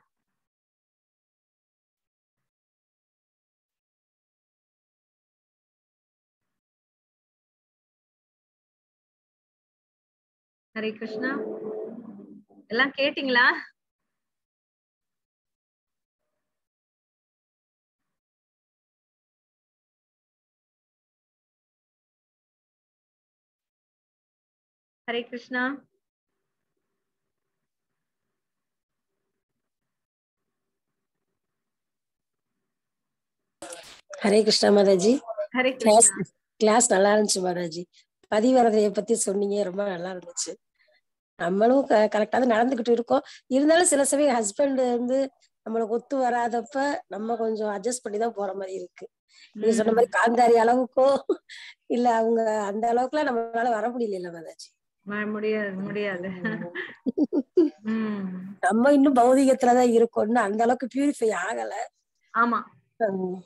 ஹரே கிருஷ்ணா எல்லாம் கேட்டீங்களா ஹரே கிருஷ்ணா ஹரே கிருஷ்ணா மாதாஜி ஹரே கிளாஸ் கிருஷ்ணா கிளாஸ் நல்லா இருந்துச்சு மாதாஜி பதிவரதைய பத்தி சொன்னீங்க ரொம்ப நல்லா இருந்துச்சு நம்மளும் கரெக்டா தான் நடந்துகிட்டு இருக்கோம் இருந்தாலும் சில சமயம் ஹஸ்பண்ட் வந்து நம்மளுக்கு ஒத்து வராதப்ப நம்ம கொஞ்சம் அட்ஜஸ்ட் பண்ணி தான் போற மாதிரி இருக்கு நீங்க சொன்ன மாதிரி காந்தாரி அளவுக்கோ இல்ல அவங்க அந்த அளவுக்குலாம் நம்மளால வர முடியல மாதாஜி ம- முடியாது முடியாது உம் நம்ம இன்னும் பௌதிகத்துலதான் இருக்கோம்னு அந்த அளவுக்கு பியூரிஃபை ஆகல ஆமா உம்.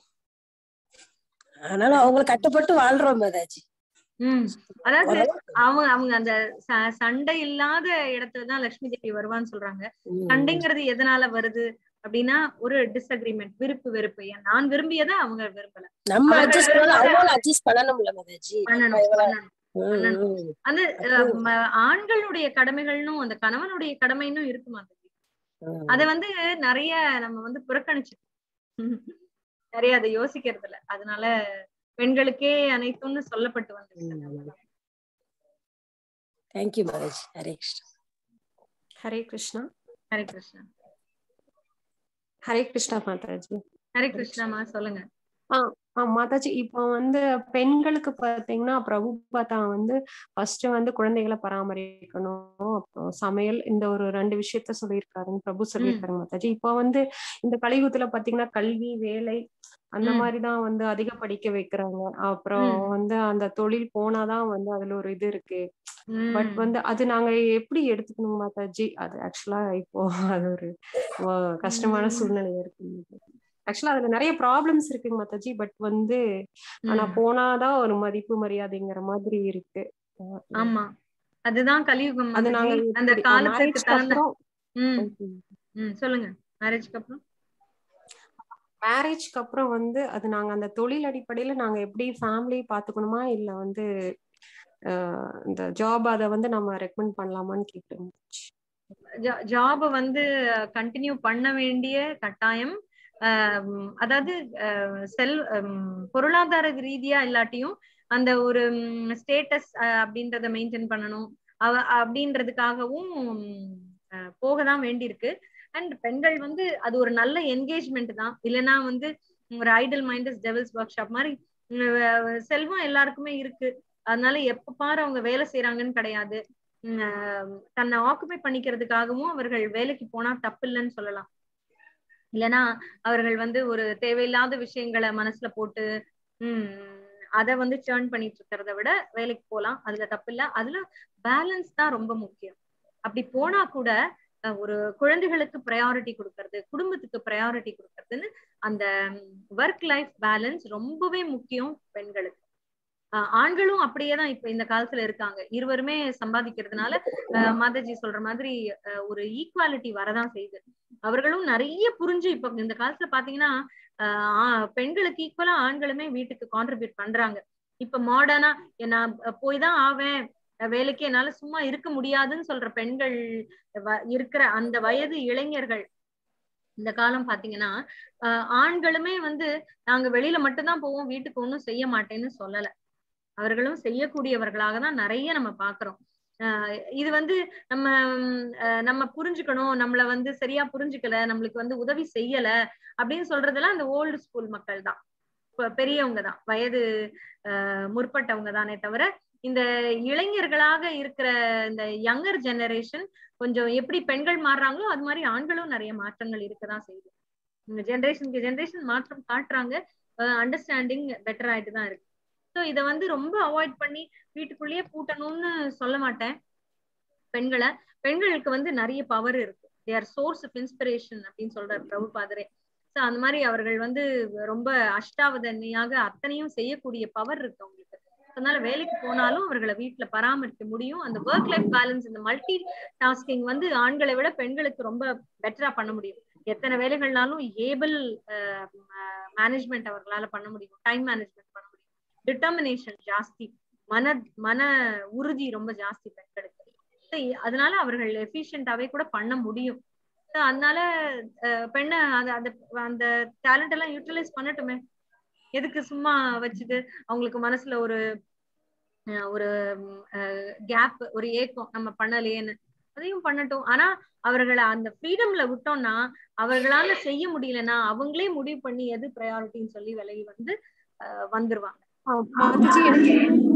ஆனாலும் அவங்களை கட்டுப்பட்டு வாழ்றோம் மாதாஜி உம் அதாவது ஓரளவுக்கு. அவங்க அவங்க அந்த ச- சண்டை இல்லாத இடத்துலதான் லட்சுமி தேவி வருவான்னு சொல்றாங்க உம். சண்டைங்கிறது எதனால வருது அப்படின்னா ஒரு டிஸ்அக்ரிமெண்ட் விருப்பு வெறுப்பு ஏன் நான் விரும்பியதை அவங்க விரும்பல நம்ம அவர்கள் அட்ஜஸ்ட் பண்ணாலும் விரும்புற- அவங்களும் அட்ஜஸ்ட் பண்ணணும்ல மாதாஜி பண்ணணும் பண்ணணும் உம், பண்ணணும். உம். அந்த அஹ், ம- ஆண்களுடைய கடமைகள்னும் அந்த கணவனுடைய கடமைன்னும் இருக்குமா உம். அத வந்து நிறைய நம்ம வந்து புறக்கணிச்சு நிறைய அதை யோசிக்கிறது இல்ல அதனால பெண்களுக்கே அனைத்தும்னு சொல்லப்பட்டு வந்துருச்சு தேங்க்யூ மாதாஜி ஹரே கிருஷ்ணா ஹரே கிருஷ்ணா ஹரே கிருஷ்ணா ஹரே கிருஷ்ணா மாதாஜி ஹரே கிருஷ்ணாமா சொல்லுங்க ஆ மாதாஜி இப்போ வந்து பெண்களுக்கு பாத்தீங்கன்னா பிரபுபாதா வந்து ஃபர்ஸ்ட் வந்து குழந்தைகளை பராமரிக்கணும் அப்புறம் சமையல் இந்த ஒரு ரெண்டு விஷயத்த சொல்லியிருக்காருன்னு பிரபு சொல்லியிருக்காரு மாதாஜி இப்போ வந்து இந்த கலியுகத்துல பாத்தீங்கன்னா கல்வி வேலை அந்த ம். மாதிரிதான் வந்து அதிக படிக்க வைக்கிறாங்க அப்புறம் ம். வந்து அந்த தொழில் போனாதான் வந்து அதுல ஒரு இது இருக்கு உம் பட் வந்து அது நாங்க எப்படி எடுத்துக்கணும் மாதாஜி அது ஆக்சுவலா இப்போ அது ஒரு வ- கஷ்டமான உம். சூழ்நிலை இருக்கு ஆக்சுவலா அதுல நிறைய ப்ராப்ளம்ஸ் இருக்குங்க மாதாஜி பட் வந்து ஆனா உம். போனாதான் ஒரு மதிப்பு மரியாதைங்கிற மாதிரி இருக்கு அஹ் ஆமா அதுதான் கலியுகம் அது நாங்க மாதாஜி. அந்த எப்படி- காலத்துக்கு marriage க்கு தகுந்த அப்புறம் உம் உம் சொல்லுங்க மேரேஜ்க்கு அப்புறம் மேரேஜ்க்கு அப்புறம் வந்து அது நாங்க அந்த தொழில் அடிப்படையில நாங்க எப்படி ஃபேமிலி பாத்துக்கணுமா இல்ல வந்து அஹ் இந்த ஜாப் அத வந்து நம்ம ரெக்கமெண்ட் பண்ணலாமான்னு கேக்குறேன் ஜாப வந்து கண்டினியூ பண்ண வேண்டிய கட்டாயம் ஆஹ் அதாவது செல் பொருளாதார ரீதியா இல்லாட்டியும் அந்த ஒரு ஸ்டேட்டஸ் அப்படின்றத மெயின்டைன் பண்ணணும் அவ அப்படின்றதுக்காகவும் ஆஹ் போகதான் வேண்டியிருக்கு அண்ட் பெண்கள் வந்து அது ஒரு நல்ல என்கேஜ்மெண்ட் தான் இல்லைன்னா வந்து ஒரு idle minds devils workshop மாதிரி உம் செல்வம் எல்லாருக்குமே இருக்கு அதனால எப்ப பாரு அவங்க வேலை செய்யறாங்கன்னு கிடையாது உம் ஆஹ் தன்னை ஆக்குபை பண்ணிக்கிறதுக்காகவும் அவர்கள் வேலைக்கு போனா தப்பு இல்லைன்னு சொல்லலாம் இல்லைன்னா அவர்கள் வந்து ஒரு தேவையில்லாத விஷயங்களை மனசுல போட்டு உம் அத வந்து சேர்ன் பண்ணிட்டு இருக்கிறத விட வேலைக்கு போலாம் அதுல தப்பு இல்ல அதுல பேலன்ஸ் தான் ரொம்ப முக்கியம் அப்படி போனா கூட அஹ் ஒரு குழந்தைகளுக்கு ப்ரையாரிட்டி கொடுக்கறது குடும்பத்துக்கு ப்ரையாரிட்டி கொடுக்கறதுன்னு அந்த ஒர்க் லைஃப் பேலன்ஸ் ரொம்பவே முக்கியம் பெண்களுக்கு அஹ் ஆண்களும் அப்படியே தான் இப்ப இந்த காலத்துல இருக்காங்க இருவருமே சம்பாதிக்கிறதுனால அஹ் மாதாஜி சொல்ற மாதிரி அஹ் ஒரு ஈக்குவாலிட்டி வரதான் செய்யுது அவர்களும் நிறைய புரிஞ்சு இப்ப இந்த காலத்துல பாத்தீங்கன்னா ஆஹ் ஆ- பெண்களுக்கு ஈக்குவலா ஆண்களுமே வீட்டுக்கு கான்ட்ரிபியூட் பண்றாங்க இப்ப மாடர்னா நான் போய் தான் ஆவேன் அஹ் வேலைக்கு என்னால சும்மா இருக்க முடியாதுன்னு சொல்ற பெண்கள் வ- இருக்கிற அந்த வயது இளைஞர்கள் இந்த காலம் பாத்தீங்கன்னா ஆஹ் ஆண்களுமே வந்து நாங்க வெளியில மட்டும்தான் போவோம் வீட்டுக்கு ஒண்ணும் செய்ய மாட்டேன்னு சொல்லல அவர்களும் செய்யக்கூடியவர்களாக தான் நிறைய நம்ம பாக்குறோம் ஆஹ் இது வந்து நம்ம உம், அஹ் நம்ம புரிஞ்சுக்கணும் நம்மள வந்து சரியா புரிஞ்சுக்கல நம்மளுக்கு வந்து உதவி செய்யல அப்படின்னு சொல்றதெல்லாம் அந்த ஓல்டு ஸ்கூல் மக்கள் தான் இப்ப பெரியவங்க தான் வயது ஆஹ் முற்பட்டவங்க தானே தவிர இந்த இளைஞர்களாக இருக்கிற இந்த யங்கர் ஜெனரேஷன் கொஞ்சம் எப்படி பெண்கள் மாறுறாங்களோ அது மாதிரி ஆண்களும் நிறைய மாற்றங்கள் இருக்கதான் செய்யுது இந்த ஜெனரேஷனுக்கு ஜெனரேஷன் மாற்றம் காட்டுறாங்க அண்டர்ஸ்டாண்டிங் பெட்டர் ஆயிட்டு தான் இருக்கு ஸோ இதை வந்து ரொம்ப அவாய்ட் பண்ணி வீட்டுக்குள்ளேயே பூட்டணும்னு சொல்ல மாட்டேன் பெண்களை பெண்களுக்கு வந்து நிறைய பவர் இருக்கு they are source of inspiration அப்படின்னு சொல்றாரு பிரபுபாதரே ஸோ அந்த மாதிரி அவர்கள் வந்து ரொம்ப அஷ்டாவதனையாக அத்தனையும் செய்யக்கூடிய பவர் இருக்கு அவங்களுக்கு அதனால வேலைக்கு போனாலும் அவர்களை வீட்டுல பராமரிக்க முடியும் அந்த ஒர்க் லைஃப் பேலன்ஸ் இந்த மல்டி டாஸ்கிங் வந்து ஆண்களை விட பெண்களுக்கு ரொம்ப பெட்டரா பண்ண முடியும் எத்தனை வேலைகள்னாலும் ஏபிள் மேனேஜ்மெண்ட் அவர்களால பண்ண முடியும் டைம் மேனேஜ்மெண்ட் பண்ண முடியும் டிட்டர்மினேஷன் ஜாஸ்தி மன மன உறுதி ரொம்ப ஜாஸ்தி பெண்களுக்கு So, அதனால அவர்கள் எஃபிஷியன்டாவே கூட பண்ண முடியும் So, அதனால அஹ், பெண்ணை அந்த அந்த அந்த டேலண்ட் எல்லாம் யூட்டிலைஸ் பண்ணட்டுமே எதுக்கு சும்மா வச்சுட்டு அவங்களுக்கு மனசுல ஒரு அஹ், ஒரு கேப் ஒரு ஏக்கம் நம்ம பண்ணலையேன்னு அதையும் பண்ணட்டும் ஆனா அவர்களை அந்த ஃப்ரீடம்ல விட்டோம்னா அவர்களால செய்ய முடியலன்னா அவங்களே முடிவு பண்ணி எது ப்ரையாரிட்டின்னு சொல்லி விலகி வந்து அஹ், வந்துருவாங்க ஆஹ் மாதாஜி எனக்கு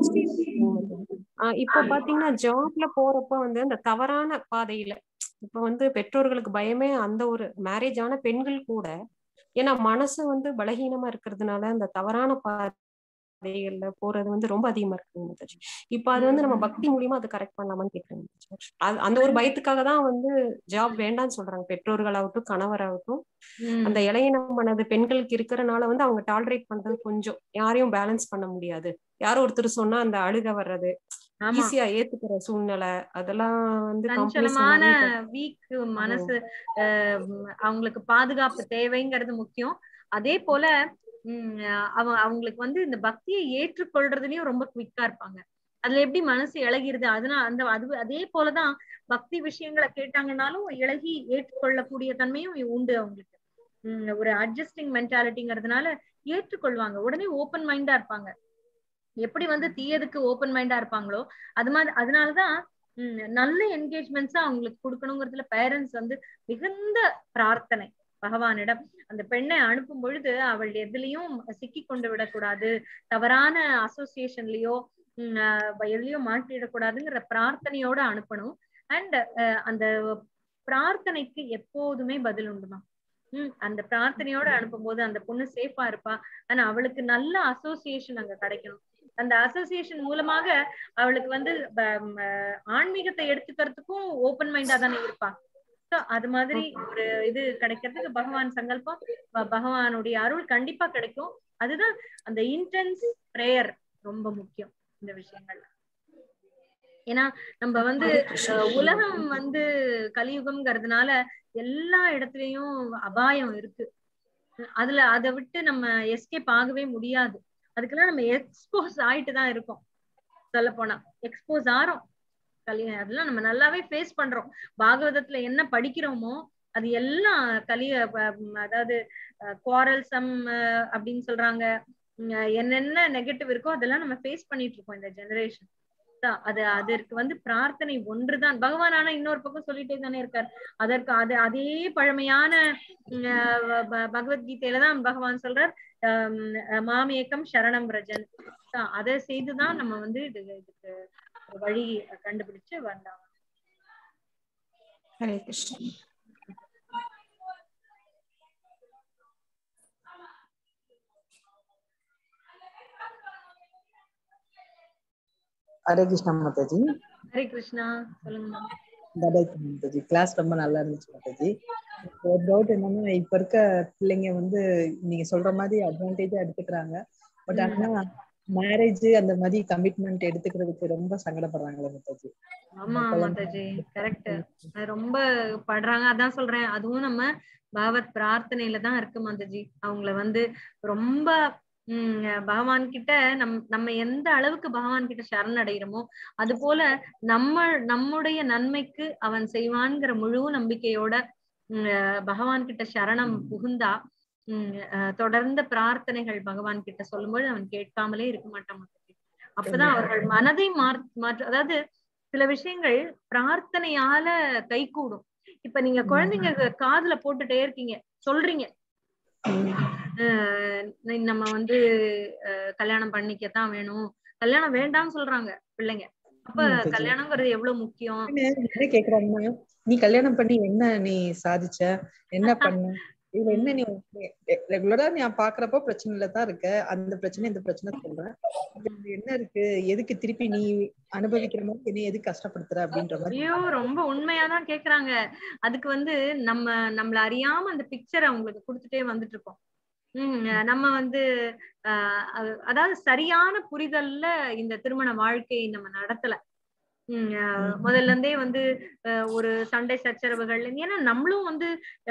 ஆஹ் இப்போ பாத்தீங்கன்னா ஜாப்ல போறப்ப வந்து அந்த தவறான பாதையில இப்ப வந்து பெற்றோர்களுக்கு பயமே அந்த ஒரு மேரேஜ் ஆன பெண்கள் கூட ஏன்னா மனசு வந்து பலகீனமா இருக்கிறதுனால அந்த தவறான பாதைகள்ல போறது வந்து ரொம்ப அதிகமா இருக்குங்க மாதாஜி இப்ப அது வந்து நம்ம பக்தி மூலியமா அது கரெக்ட் பண்ணலாமான்னு கேக்குறேன் மாதாஜி. அது அந்த ஒரு பயத்துக்காக தான் வந்து ஜாப் வேண்டாம்னு சொல்றாங்க பெற்றோர்களாகட்டும் கணவராகட்டும் உம் அந்த இளையன மனது பெண்களுக்கு இருக்கிறனால வந்து அவங்க டாலரேட் பண்றது கொஞ்சம் யாரையும் பேலன்ஸ் பண்ண முடியாது யாரோ ஒருத்தர் சொன்னா அந்த அழுக வர்றது ஆமா ஈஸியா ஏத்துக்கிற சூழ்நிலை அதெல்லாம் வந்து companies சஞ்சலமான எல்லாமே வீக் மனசு அஹ் உம் அவங்களுக்கு பாதுகாப்பு தேவைங்கிறது முக்கியம் அதே போல உம் அவ அவங்களுக்கு வந்து இந்த பக்தியை ஏற்றுக்கொள்றதுலயும் ரொம்ப குவிக்கா இருப்பாங்க அதுல எப்படி மனசு இழகிருது அதனால அந்த அது அதே போலதான் பக்தி விஷயங்களை கேட்டாங்கன்னாலும் இழகி ஏற்றுக்கொள்ளக்கூடிய தன்மையும் உண்டு அவங்களுக்கு உம் ஒரு அட்ஜஸ்டிங் மென்டாலிட்டிங்கிறதுனால ஏற்றுக்கொள்வாங்க உடனே ஓப்பன் மைண்டா இருப்பாங்க எப்படி வந்து தீயதுக்கு ஓப்பன் மைண்டா இருப்பாங்களோ அது மாதிரி அதனாலதான் உம் நல்ல என்கேஜ்மெண்ட்ஸா அவங்களுக்கு கொடுக்கணுங்கிறதுல பேரண்ட்ஸ் வந்து மிகுந்த பிரார்த்தனை பகவானிடம் அந்த பெண்ணை அனுப்பும் பொழுது அவள் எதுலயும் சிக்கி கொண்டு விடக்கூடாது தவறான அசோசியேஷன்லயோ எதுலயோ மாட்டிடக்கூடாதுங்கிற பிரார்த்தனையோட அனுப்பணும் அண்ட் அந்த பிரார்த்தனைக்கு எப்போதுமே பதில் உண்டுமா உம் அந்த பிரார்த்தனையோட அனுப்பும்போது அந்த பொண்ணு சேஃபா இருப்பா ஆனா அவளுக்கு நல்ல அசோசியேஷன் அங்க கிடைக்கணும் அந்த அசோசியேஷன் மூலமாக அவளுக்கு வந்து ப- ம- ஆன்மீகத்தை எடுத்துக்கிறதுக்கும் ஓப்பன் மைண்டா தானே இருப்பா So, அது மாதிரி ஒரு இது கிடைக்கிறதுக்கு பகவான் சங்கல்பம் ப- பகவானுடைய அருள் கண்டிப்பா கிடைக்கும் அதுதான் அந்த இன்டென்ஸ் பிரேயர் ரொம்ப முக்கியம் இந்த விஷயங்கள்ல ஏன்னா நம்ம வந்து அஹ், உலகம் வந்து கலியுகம்ங்கிறதுனால எல்லா இடத்துலயும் அபாயம் இருக்கு அதுல அதை விட்டு நம்ம எஸ்கேப் ஆகவே முடியாது அதுக்கெல்லாம் நம்ம எக்ஸ்போஸ் ஆயிட்டு தான் இருக்கோம் சொல்ல போனா எக்ஸ்போஸ் ஆறோம் கலி அதெல்லாம் நம்ம நல்லாவே ஃபேஸ் பண்றோம் பாகவதத்துல என்ன படிக்கிறோமோ அது எல்லாம் கலிய ப- ம், அதாவது குவாரல்சம் அப்படின்னு சொல்றாங்க உம், என்னென்ன நெகட்டிவ் இருக்கோ அதெல்லாம் நம்ம ஃபேஸ் பண்ணிட்டு இருக்கோம் இந்த ஜெனரேஷன் அது அதற்கு வந்து பிரார்த்தனை ஒன்றுதான் பகவான் ஆனா இன்னொரு பக்கம் சொல்லிட்டே தானே இருக்கார் அதற்கு அது அதே பழமையான உம், அஹ், ப- பகவத்கீதையில தான் பகவான் சொல்றார் ஆம், மாமேக்கம் சரணம் ரஜன் அதை செய்துதான் நம்ம வந்து இது இதுக்கு ஒரு வழி கண்டுபிடிச்சு வந்தோம் ஹரே கிருஷ்ணா ஹரே கிருஷ்ணா மாதாஜி ஹரே கிருஷ்ணா சொல்லுங்க பபாய் மாதாஜி கிளாஸ் ரொம்ப நல்லா இருந்துச்சு மாதாஜி இப்போ ஒரு டவுட் என்னன்னா இப்ப இருக்க பிள்ளைங்க வந்து நீங்க சொல்ற மாதிரி அட்வான்டேஜா எடுத்துக்கிறாங்க பட் ஆனா மேரேஜ் அந்த மாதிரி கமிட்மெண்ட் எடுத்துக்கிறதுக்கு ரொம்ப சங்கடப்படுறாங்களே மாதாஜி ஆமா மாதாஜி கரெக்ட் ரொம்ப படுறாங்க அதான் சொல்றேன் அதுவும் நம்ம பாகவத் பிரார்த்தனையில தான் இருக்கு மாதாஜி அவங்கள வந்து ரொம்ப உம் பகவான் கிட்ட நம் நம்ம எந்த அளவுக்கு பகவான் கிட்ட சரண் அடைகிறோமோ அது போல நம்ம நம்முடைய நன்மைக்கு அவன் செய்வான்ங்கிற முழு நம்பிக்கையோட உம் பகவான் கிட்ட சரணம் புகுந்தா உம் தொடர்ந்த பிரார்த்தனைகள் பகவான் கிட்ட சொல்லும்போது அவன் கேட்காமலே இருக்க மாட்டான் மாதாஜி அப்பதான் அவர்கள் மனதை மாற்ற அதாவது சில விஷயங்கள் பிரார்த்தனையால கைகூடும் இப்ப நீங்க குழந்தைங்க காதுல போட்டுட்டே இருக்கீங்க சொல்றீங்க நம்ம வந்து கல்யாணம் பண்ணிக்கத்தான் வேணும் கல்யாணம் வேண்டாம்னு சொல்றாங்க பிள்ளைங்க அப்ப கல்யாணம்ங்கிறது எவ்வளவு முக்கியம் என்ன கேக்குறாங்கன்னா நீ கல்யாணம் பண்ணி என்ன நீ சாதிச்ச என்ன பண்ண இதுல என்ன நீ ரெகுலரா நீ பாக்குறப்போ பிரச்சனைல தான் இருக்க அந்த பிரச்சனை இந்த பிரச்சனை சொல்றேன் என்ன இருக்கு எதுக்கு திருப்பி நீ அனுபவிக்கிற மாதிரி என்ன எதுக்கு கஷ்டப்படுத்துற அப்படின்ற மாதிரி ஐயோ ரொம்ப உண்மையாதான் கேக்குறாங்க அதுக்கு வந்து நம்ம நம்மள அறியாம அந்த பிக்சர் அவங்களுக்கு கொடுத்துட்டே வந்துட்டு இருக்கோம் உம் நம்ம வந்து ஆஹ் அதாவது சரியான புரிதல்ல இந்த திருமண வாழ்க்கையை நம்ம நடத்தல உம் முதல்ல இருந்தே வந்து ஒரு சண்டை சச்சரவுகள் ஏன்னா நம்மளும் வந்து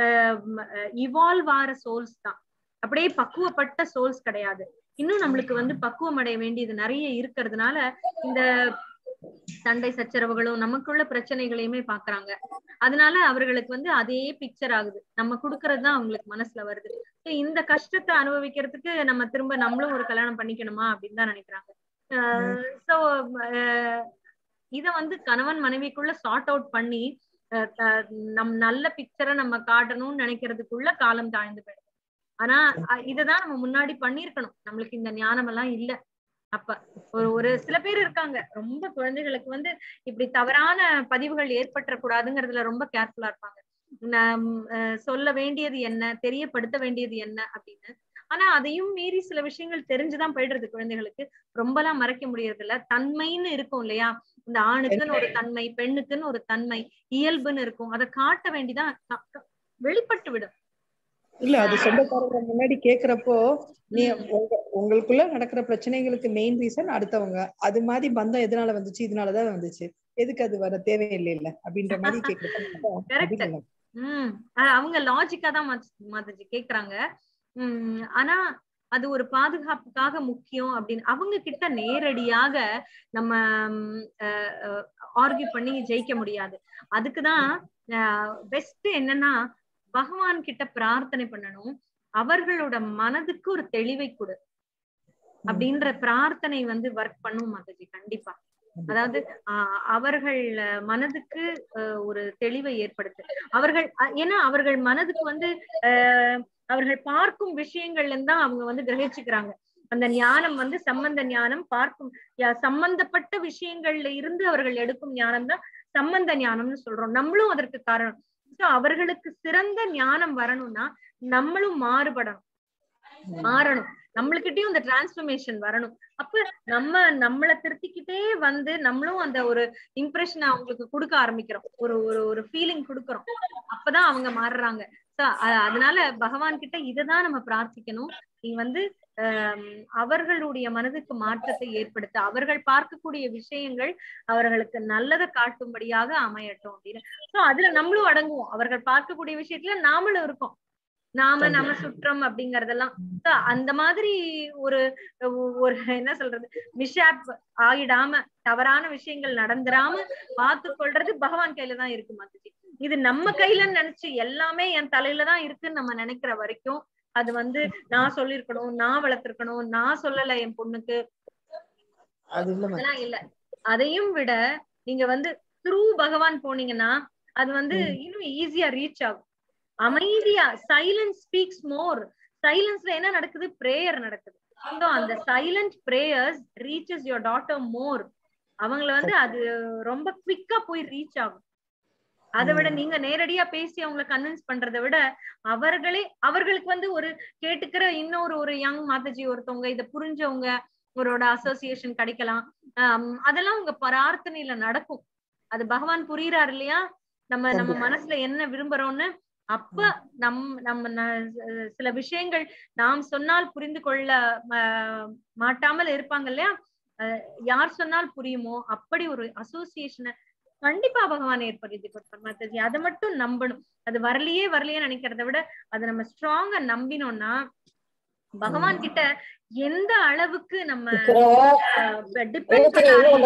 இவால்வ் ஆற சோல்ஸ் தான் அப்படியே பக்குவப்பட்ட சோல்ஸ் கிடையாது இன்னும் நம்மளுக்கு வந்து பக்குவம் அடைய வேண்டியது நிறைய இருக்கிறதுனால இந்த சண்டை சச்சரவுகளும் நமக்குள்ள பிரச்சனைகளையுமே பாக்குறாங்க அதனால அவர்களுக்கு வந்து அதே பிக்சர் ஆகுது நம்ம குடுக்கறது தான் அவங்களுக்கு மனசுல வருது இந்த கஷ்டத்தை அனுபவிக்கிறதுக்கு நம்ம திரும்ப நம்மளும் ஒரு கல்யாணம் பண்ணிக்கணுமா அப்படின்னு தான் நினைக்கிறாங்க சோ இத வந்து கணவன் மனைவிக்குள்ள சார்ட் அவுட் பண்ணி நம் நல்ல பிக்சரை நம்ம காட்டணும்னு நினைக்கிறதுக்குள்ள காலம் தாழ்ந்து போயிடுது ஆனா இததான் நம்ம முன்னாடி பண்ணிருக்கணும் நம்மளுக்கு இந்த ஞானம் எல்லாம் இல்ல அப்ப ஒரு ஒரு சில பேர் இருக்காங்க ரொம்ப குழந்தைகளுக்கு வந்து இப்படி தவறான பதிவுகள் ஏற்பட்ட கூடாதுங்கிறதுல ரொம்ப கேர்ஃபுல்லா இருப்பாங்க சொல்ல வேண்டியது என்ன தெரியப்படுத்த வேண்டியது என்ன அப்படின்னு ஆனா அதையும் மீறி சில விஷயங்கள் தெரிஞ்சுதான் போயிடுறது குழந்தைகளுக்கு ரொம்ப எல்லாம் மறைக்க முடியறது இல்ல தன்மைன்னு இருக்கும் இல்லையா இந்த ஆணுக்குன்னு ஒரு தன்மை பெண்ணுக்குன்னு ஒரு தன்மை இயல்புன்னு இருக்கும் அதை காட்ட வேண்டிதான் வெளிப்பட்டு விடும் இல்ல அது சொந்தக்காரங்க முன்னாடி கேக்குறப்போ நீ உங்களுக்குள்ள நடக்கிற பிரச்சனைகளுக்கு மெயின் ரீசன் அடுத்தவங்க அது மாதிரி பந்தம் எதனால வந்துச்சு இதனாலதான் வந்துச்சு எதுக்கு அது வர தேவையில்லை இல்ல அப்படின்ற மாதிரி கேக்குறப்ப உம் அவங்க லாஜிக்கா தான் மாதாஜி கேக்குறாங்க உம் ஆனா அது ஒரு பாதுகாப்புக்காக முக்கியம் அப்படின்னு அவங்க கிட்ட நேரடியாக நம்ம ஆர்கியூ பண்ணி ஜெயிக்க முடியாது அதுக்குதான் பெஸ்ட் என்னன்னா பகவான் கிட்ட பிரார்த்தனை பண்ணணும் அவர்களோட மனதுக்கு ஒரு தெளிவை கொடு அப்படின்ற பிரார்த்தனை வந்து ஒர்க் பண்ணும் மாதாஜி கண்டிப்பா அதாவது ஆஹ் அவர்கள் மனதுக்கு ஒரு தெளிவை ஏற்படுத்து அவர்கள் ஏன்னா அவர்கள் மனதுக்கு வந்து ஆஹ் அவர்கள் பார்க்கும் விஷயங்கள்ல இருந்தா அவங்க வந்து கிரகிச்சுக்கிறாங்க அந்த ஞானம் வந்து சம்பந்த ஞானம் பார்க்கும் சம்பந்தப்பட்ட விஷயங்கள்ல இருந்து அவர்கள் எடுக்கும் ஞானம் தான் சம்பந்த ஞானம்னு சொல்றோம் நம்மளும் அதற்கு காரணம் சோ அவர்களுக்கு சிறந்த ஞானம் வரணும்னா நம்மளும் மாறுபடணும் மாறணும் நம்மளுக்கிட்டயும் அந்த டிரான்ஸ்பர்மேஷன் வரணும் அப்ப நம்ம நம்மளை திருத்திக்கிட்டே வந்து நம்மளும் அந்த ஒரு இம்ப்ரெஷன் அவங்களுக்கு கொடுக்க ஆரம்பிக்கிறோம் ஒரு ஒரு ஒரு ஃபீலிங் கொடுக்கறோம் அப்பதான் அவங்க மாறுறாங்க சோ அதனால பகவான் கிட்ட இததான் நம்ம பிரார்த்திக்கணும் நீ வந்து அவர்களுடைய மனதுக்கு மாற்றத்தை ஏற்படுத்த அவர்கள் பார்க்கக்கூடிய விஷயங்கள் அவர்களுக்கு நல்லதை காட்டும்படியாக அமையட்டும் அப்படின்னு சோ அதுல நம்மளும் அடங்குவோம் அவர்கள் பார்க்கக்கூடிய விஷயத்துல நாமளும் இருக்கோம் நாம நம்ம சுற்றம் அப்படிங்கறதெல்லாம் அந்த மாதிரி ஒரு ஒரு என்ன சொல்றது மிஷாப் ஆயிடாம தவறான விஷயங்கள் நடந்துராம பார்த்து கொள்றது பகவான் கையில தான் இருக்கு மாதிரி இது நம்ம கையில நினைச்சு எல்லாமே என் தலையில தான் இருக்குன்னு நம்ம நினைக்கிற வரைக்கும் அது வந்து நான் சொல்லிருக்கணும் நான் வளர்த்திருக்கணும் நான் சொல்லல என் பொண்ணுக்கு அதெல்லாம் இல்ல அதையும் விட நீங்க வந்து த்ரூ பகவான் போனீங்கன்னா அது வந்து இன்னும் ஈஸியா ரீச் ஆகும் அமைதியா சைலன்ஸ் ஸ்பீக்ஸ் மோர் சைலன்ஸ்ல என்ன நடக்குது பிரேயர் நடக்குது அந்த silent prayers reaches your daughter more அவங்கள வந்து அது ரொம்ப குவிக்கா போய் ரீச் ஆகும் அதை விட நீங்க நேரடியா பேசி அவங்களை கன்வின்ஸ் பண்றதை விட அவர்களே அவர்களுக்கு வந்து ஒரு கேட்டுக்கிற இன்னொரு ஒரு யங் மாதாஜி ஒருத்தவங்க இதை புரிஞ்சவங்க அவரோட அசோசியேஷன் கிடைக்கலாம் அதெல்லாம் உங்க பிரார்த்தனையில நடக்கும் அது பகவான் புரியுறாரு இல்லையா நம்ம நம்ம மனசுல என்ன விரும்புறோம்னு அப்ப நம் நம்ம ந- சில விஷயங்கள் நாம் சொன்னால் புரிந்து கொள்ள ம- மாட்டாமல் இருப்பாங்க இல்லையா அஹ் யார் சொன்னால் புரியுமோ அப்படி ஒரு அசோசியேஷனை கண்டிப்பா பகவான் ஏற்படுத்தி கொடுப்பார் மாதாஜி அதை மட்டும் நம்பணும் அது வரலையே வரலையே நினைக்கிறத விட அதை நம்ம ஸ்ட்ராங்கா நம்பினோம்னா பகவான் கிட்ட எந்த அளவுக்கு நம்ம டிபெண்ட்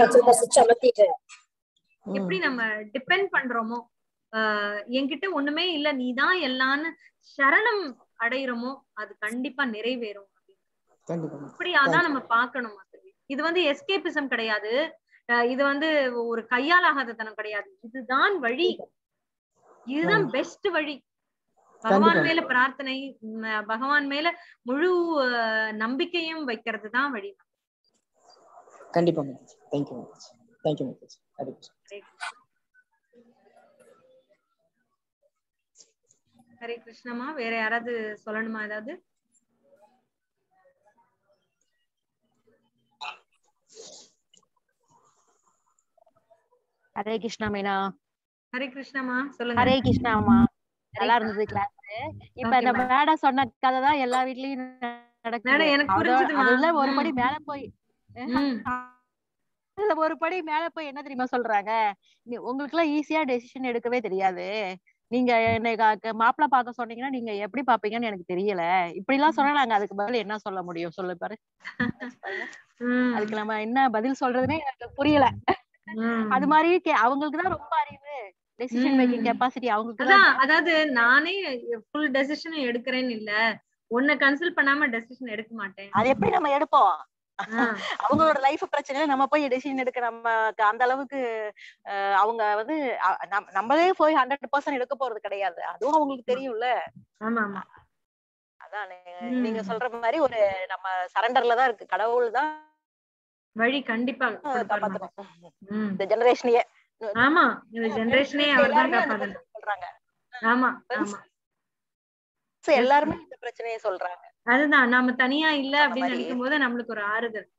எப்படி நம்ம டிபெண்ட் பண்றோமோ ஆஹ் என்கிட்ட ஒண்ணுமே இல்ல நீதான் எல்லான்னு சரணம் அடையிறோமோ அது கண்டிப்பா நிறைவேறும் கண்டிப்பா அப்படி அதான் நம்ம பார்க்கணும் மாதவி. இது வந்து எஸ்கேபிசம் கிடையாது ஆஹ் இது வந்து ஒரு கையாலாகாதத்தனம் கிடையாது இதுதான் வழி இதுதான் பெஸ்ட் வழி பகவான் கண்டிப்பா. மேல பிரார்த்தனை ம- பகவான் மேல முழு ஆஹ் நம்பிக்கையும் வைக்கிறது தான் வழி கண்டிப்பா ma'am thank you ma'am thank you ma'am Hari Krishna. Hare கிருஷ்ணமா வேற யாராவது சொல்லணுமா ஏதாவது ஹரே கிருஷ்ணா மீனா ஹரே கிருஷ்ணமா சொல்லுங்க ஹரே கிருஷ்ணாமா நல்லா இருந்தது கிளாஸ் இப்ப Okay, இந்த ma'am. மேடம் சொன்ன கதை தான் எல்லா வீட்லயும் நடக்குது மேடம், எனக்கு அதோ- புரிஞ்சுதுமா. அதுல ஒரு படி ம். மேல போய் ம். அதுல ஒரு படி மேல போய் என்ன தெரியுமா சொல்றாங்க நீ- உங்களுக்கு எல்லாம் ஈஸியா டெசிஷன் எடுக்கவே தெரியாது நீங்க என்னை மாப்பிள்ள பார்க்க சொன்னீங்கன்னா நீங்க எப்படி பாப்பீங்கன்னு எனக்கு தெரியல இப்படி எல்லாம் சொன்னா நாங்க அதுக்கு பதில் என்ன சொல்ல முடியும் சொல்லு பாரு ம். அதுக்கு நம்ம என்ன பதில் சொல்றதுன்னே எனக்கு புரியல ம். அது மாதிரி கே- அவங்களுக்கு தான் ரொம்ப அறிவு டெசிஷன் மேக்கிங் ம். கெப்பாசிட்டி அவங்களுக்கு தான் அதான் அதாவது நானே ஃபுல் டெசிஷன் எடுக்கிறேன்னு இல்ல உன்னை கன்சல்ட் பண்ணாம டெசிஷன் எடுக்க மாட்டேன் அது எப்படி நம்ம எடுப்போம் ஆ, அவங்களோட லைஃப் பிரச்சனையில நம்ம போய் டெசிஷன் எடுக்க நமக்கு அந்த அளவுக்கு அஹ், அவங்க வந்து அ- நம்- நம்மளே போய் ஹண்ட்ரட் பர்சன்ட் எடுக்க போறது கிடையாது அதுவும் அவங்களுக்கு தெரியும்ல ஆமா ஆமா அதான் நீ- ம். நீங்க சொல்ற மாதிரி ஒரு நம்ம சரண்டர்ல தான் இருக்கு கடவுள் தான் வழி கண்டிப்பா கொடுப்பாரு மாதா. காப்பாத்தணும் ம். இந்த ஜெனரேஷனையே ஆமா இந்த ஜெனரேஷனே அவர் தான் எல்லாருமே அந்த காப்பாத்தணும் பிரச்சனை சொல்றாங்க ஆமா Friends, ஆமா So, எல்லாருமே இந்த பிரச்சனையை சொல்றாங்க அதுதான் நாம தனியா இல்ல அந்த அப்படின்னு மாதிரி. நினைக்கும் போது நம்மளுக்கு ஒரு ஆறுதல்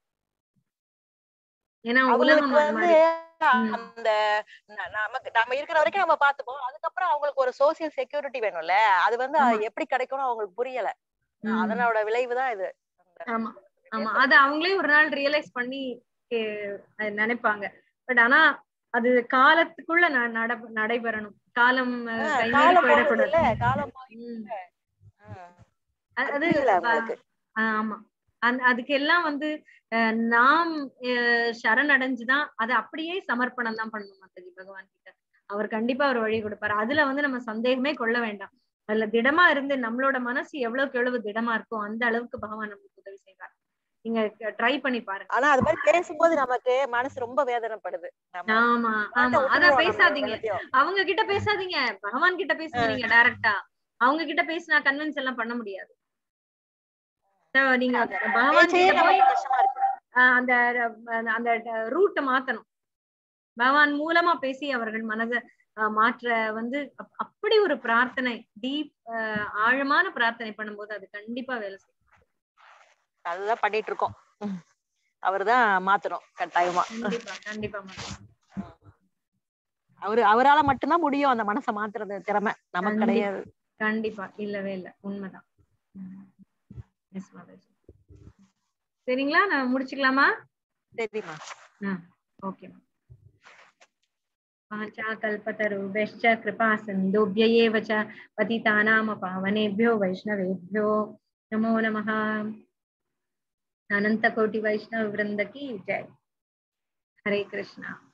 ஏன்னா உலகம் அவங்களுக்கு அது வந்து மாதிரி ம். அந்த ந- நமக்கு நம்ம இருக்கிற வரைக்கும் நம்ம பாத்துப்போம் அதுக்கப்புறம் அவங்களுக்கு ஒரு சோசியல் செக்யூரிட்டி வேணும்ல அது வந்து ஆமா. அது எப்படி கிடைக்கும்னு அவங்களுக்கு புரியல ம். அதனோட விளைவு தான் இது ஆமா ஆமா அது அவங்களே ஒரு நாள் ரியலைஸ் பண்ணி கே- அது நினைப்பாங்க பட் ஆனா அது காலத்துக்குள்ள ந- நட- நடைபெறணும் காலம் அஹ், ஆஹ் கை மீறி காலம் போகுது போயிடக்கூடாது இல்ல காலம் போய் ம். ஆஹ் அது- அது புரியல ப- அவங்களுக்கு ஆஹ் ஆமா அந்த அதுக்கு எல்லாம் வந்து அஹ், நாம் அஹ், சரணடைஞ்சுதான் அதை அப்படியே சமர்ப்பணம் தான் பண்ணணும் மாதாஜி பகவான் கிட்ட அவர் கண்டிப்பா ஒரு வழி கொடுப்பாரு அதுல வந்து நம்ம சந்தேகமே கொள்ள வேண்டாம் அதுல திடமா இருந்து நம்மளோட மனசு எவ்வளவுக்கு எவ்வளவு திடமா இருக்கோ அந்த அளவுக்கு பகவான் நமக்கு உதவி செய்வார் நீங்க ட்ரை பண்ணி பாருங்க ஆனா அது மாதிரி பேசும்போது நமக்கு மனசு ரொம்ப வேதனைப்படுது நம்ம ஆமா பாட்டை ஆமா அதான் விட்டுருவோம் நம்ம பேசாதீங்க எல்லாத்தையும். அவங்க கிட்ட பேசாதீங்க பகவான் கிட்ட பேசுங்க நீங்க டைரக்டா அவங்க கிட்ட பேசினா கன்வின்ஸ் எல்லாம் பண்ண முடியாது So, நீங்க அந்த பகவான் பேச்சையே கிட்ட போய் நமக்கு கஷ்டமா இருக்கு ஆஹ் அந்த அஹ் அந்த ரூட்டை மாத்தணும் பகவான் மூலமா பேசி அவர்கள் மனதை ஆஹ் மாற்ற வந்து அப்- அப்படி ஒரு பிரார்த்தனை டீப் ஆழமான பிரார்த்தனை பண்ணும்போது அது கண்டிப்பா வேலை செய்யும் அதுதான் பண்ணிட்டு இருக்கோம் அவர்தான் மாத்தணும் கட்டாயமா கண்டிப்பா கண்டிப்பா மாத்தணும். அவரு அவரால மட்டும்தான் முடியும் அந்த மனசை மாத்துறது திறமை நமக்கு கண்டிப்பா. கிடையாது கண்டிப்பா இல்லவே இல்ல உண்மைதான் Yes, மாதாஜி. சரிங்களா நான் முடிச்சுக்கலாமா சரிம்மா ओके वाचाकल्पतरुभ्यश्च कृपा सिन्धुभ्य एव च पतितानां पावनेभ्यो वैष्णवेभ्यो नमो नमः अनन्तकोटि वैष्णव वृंद की जय हरे कृष्णा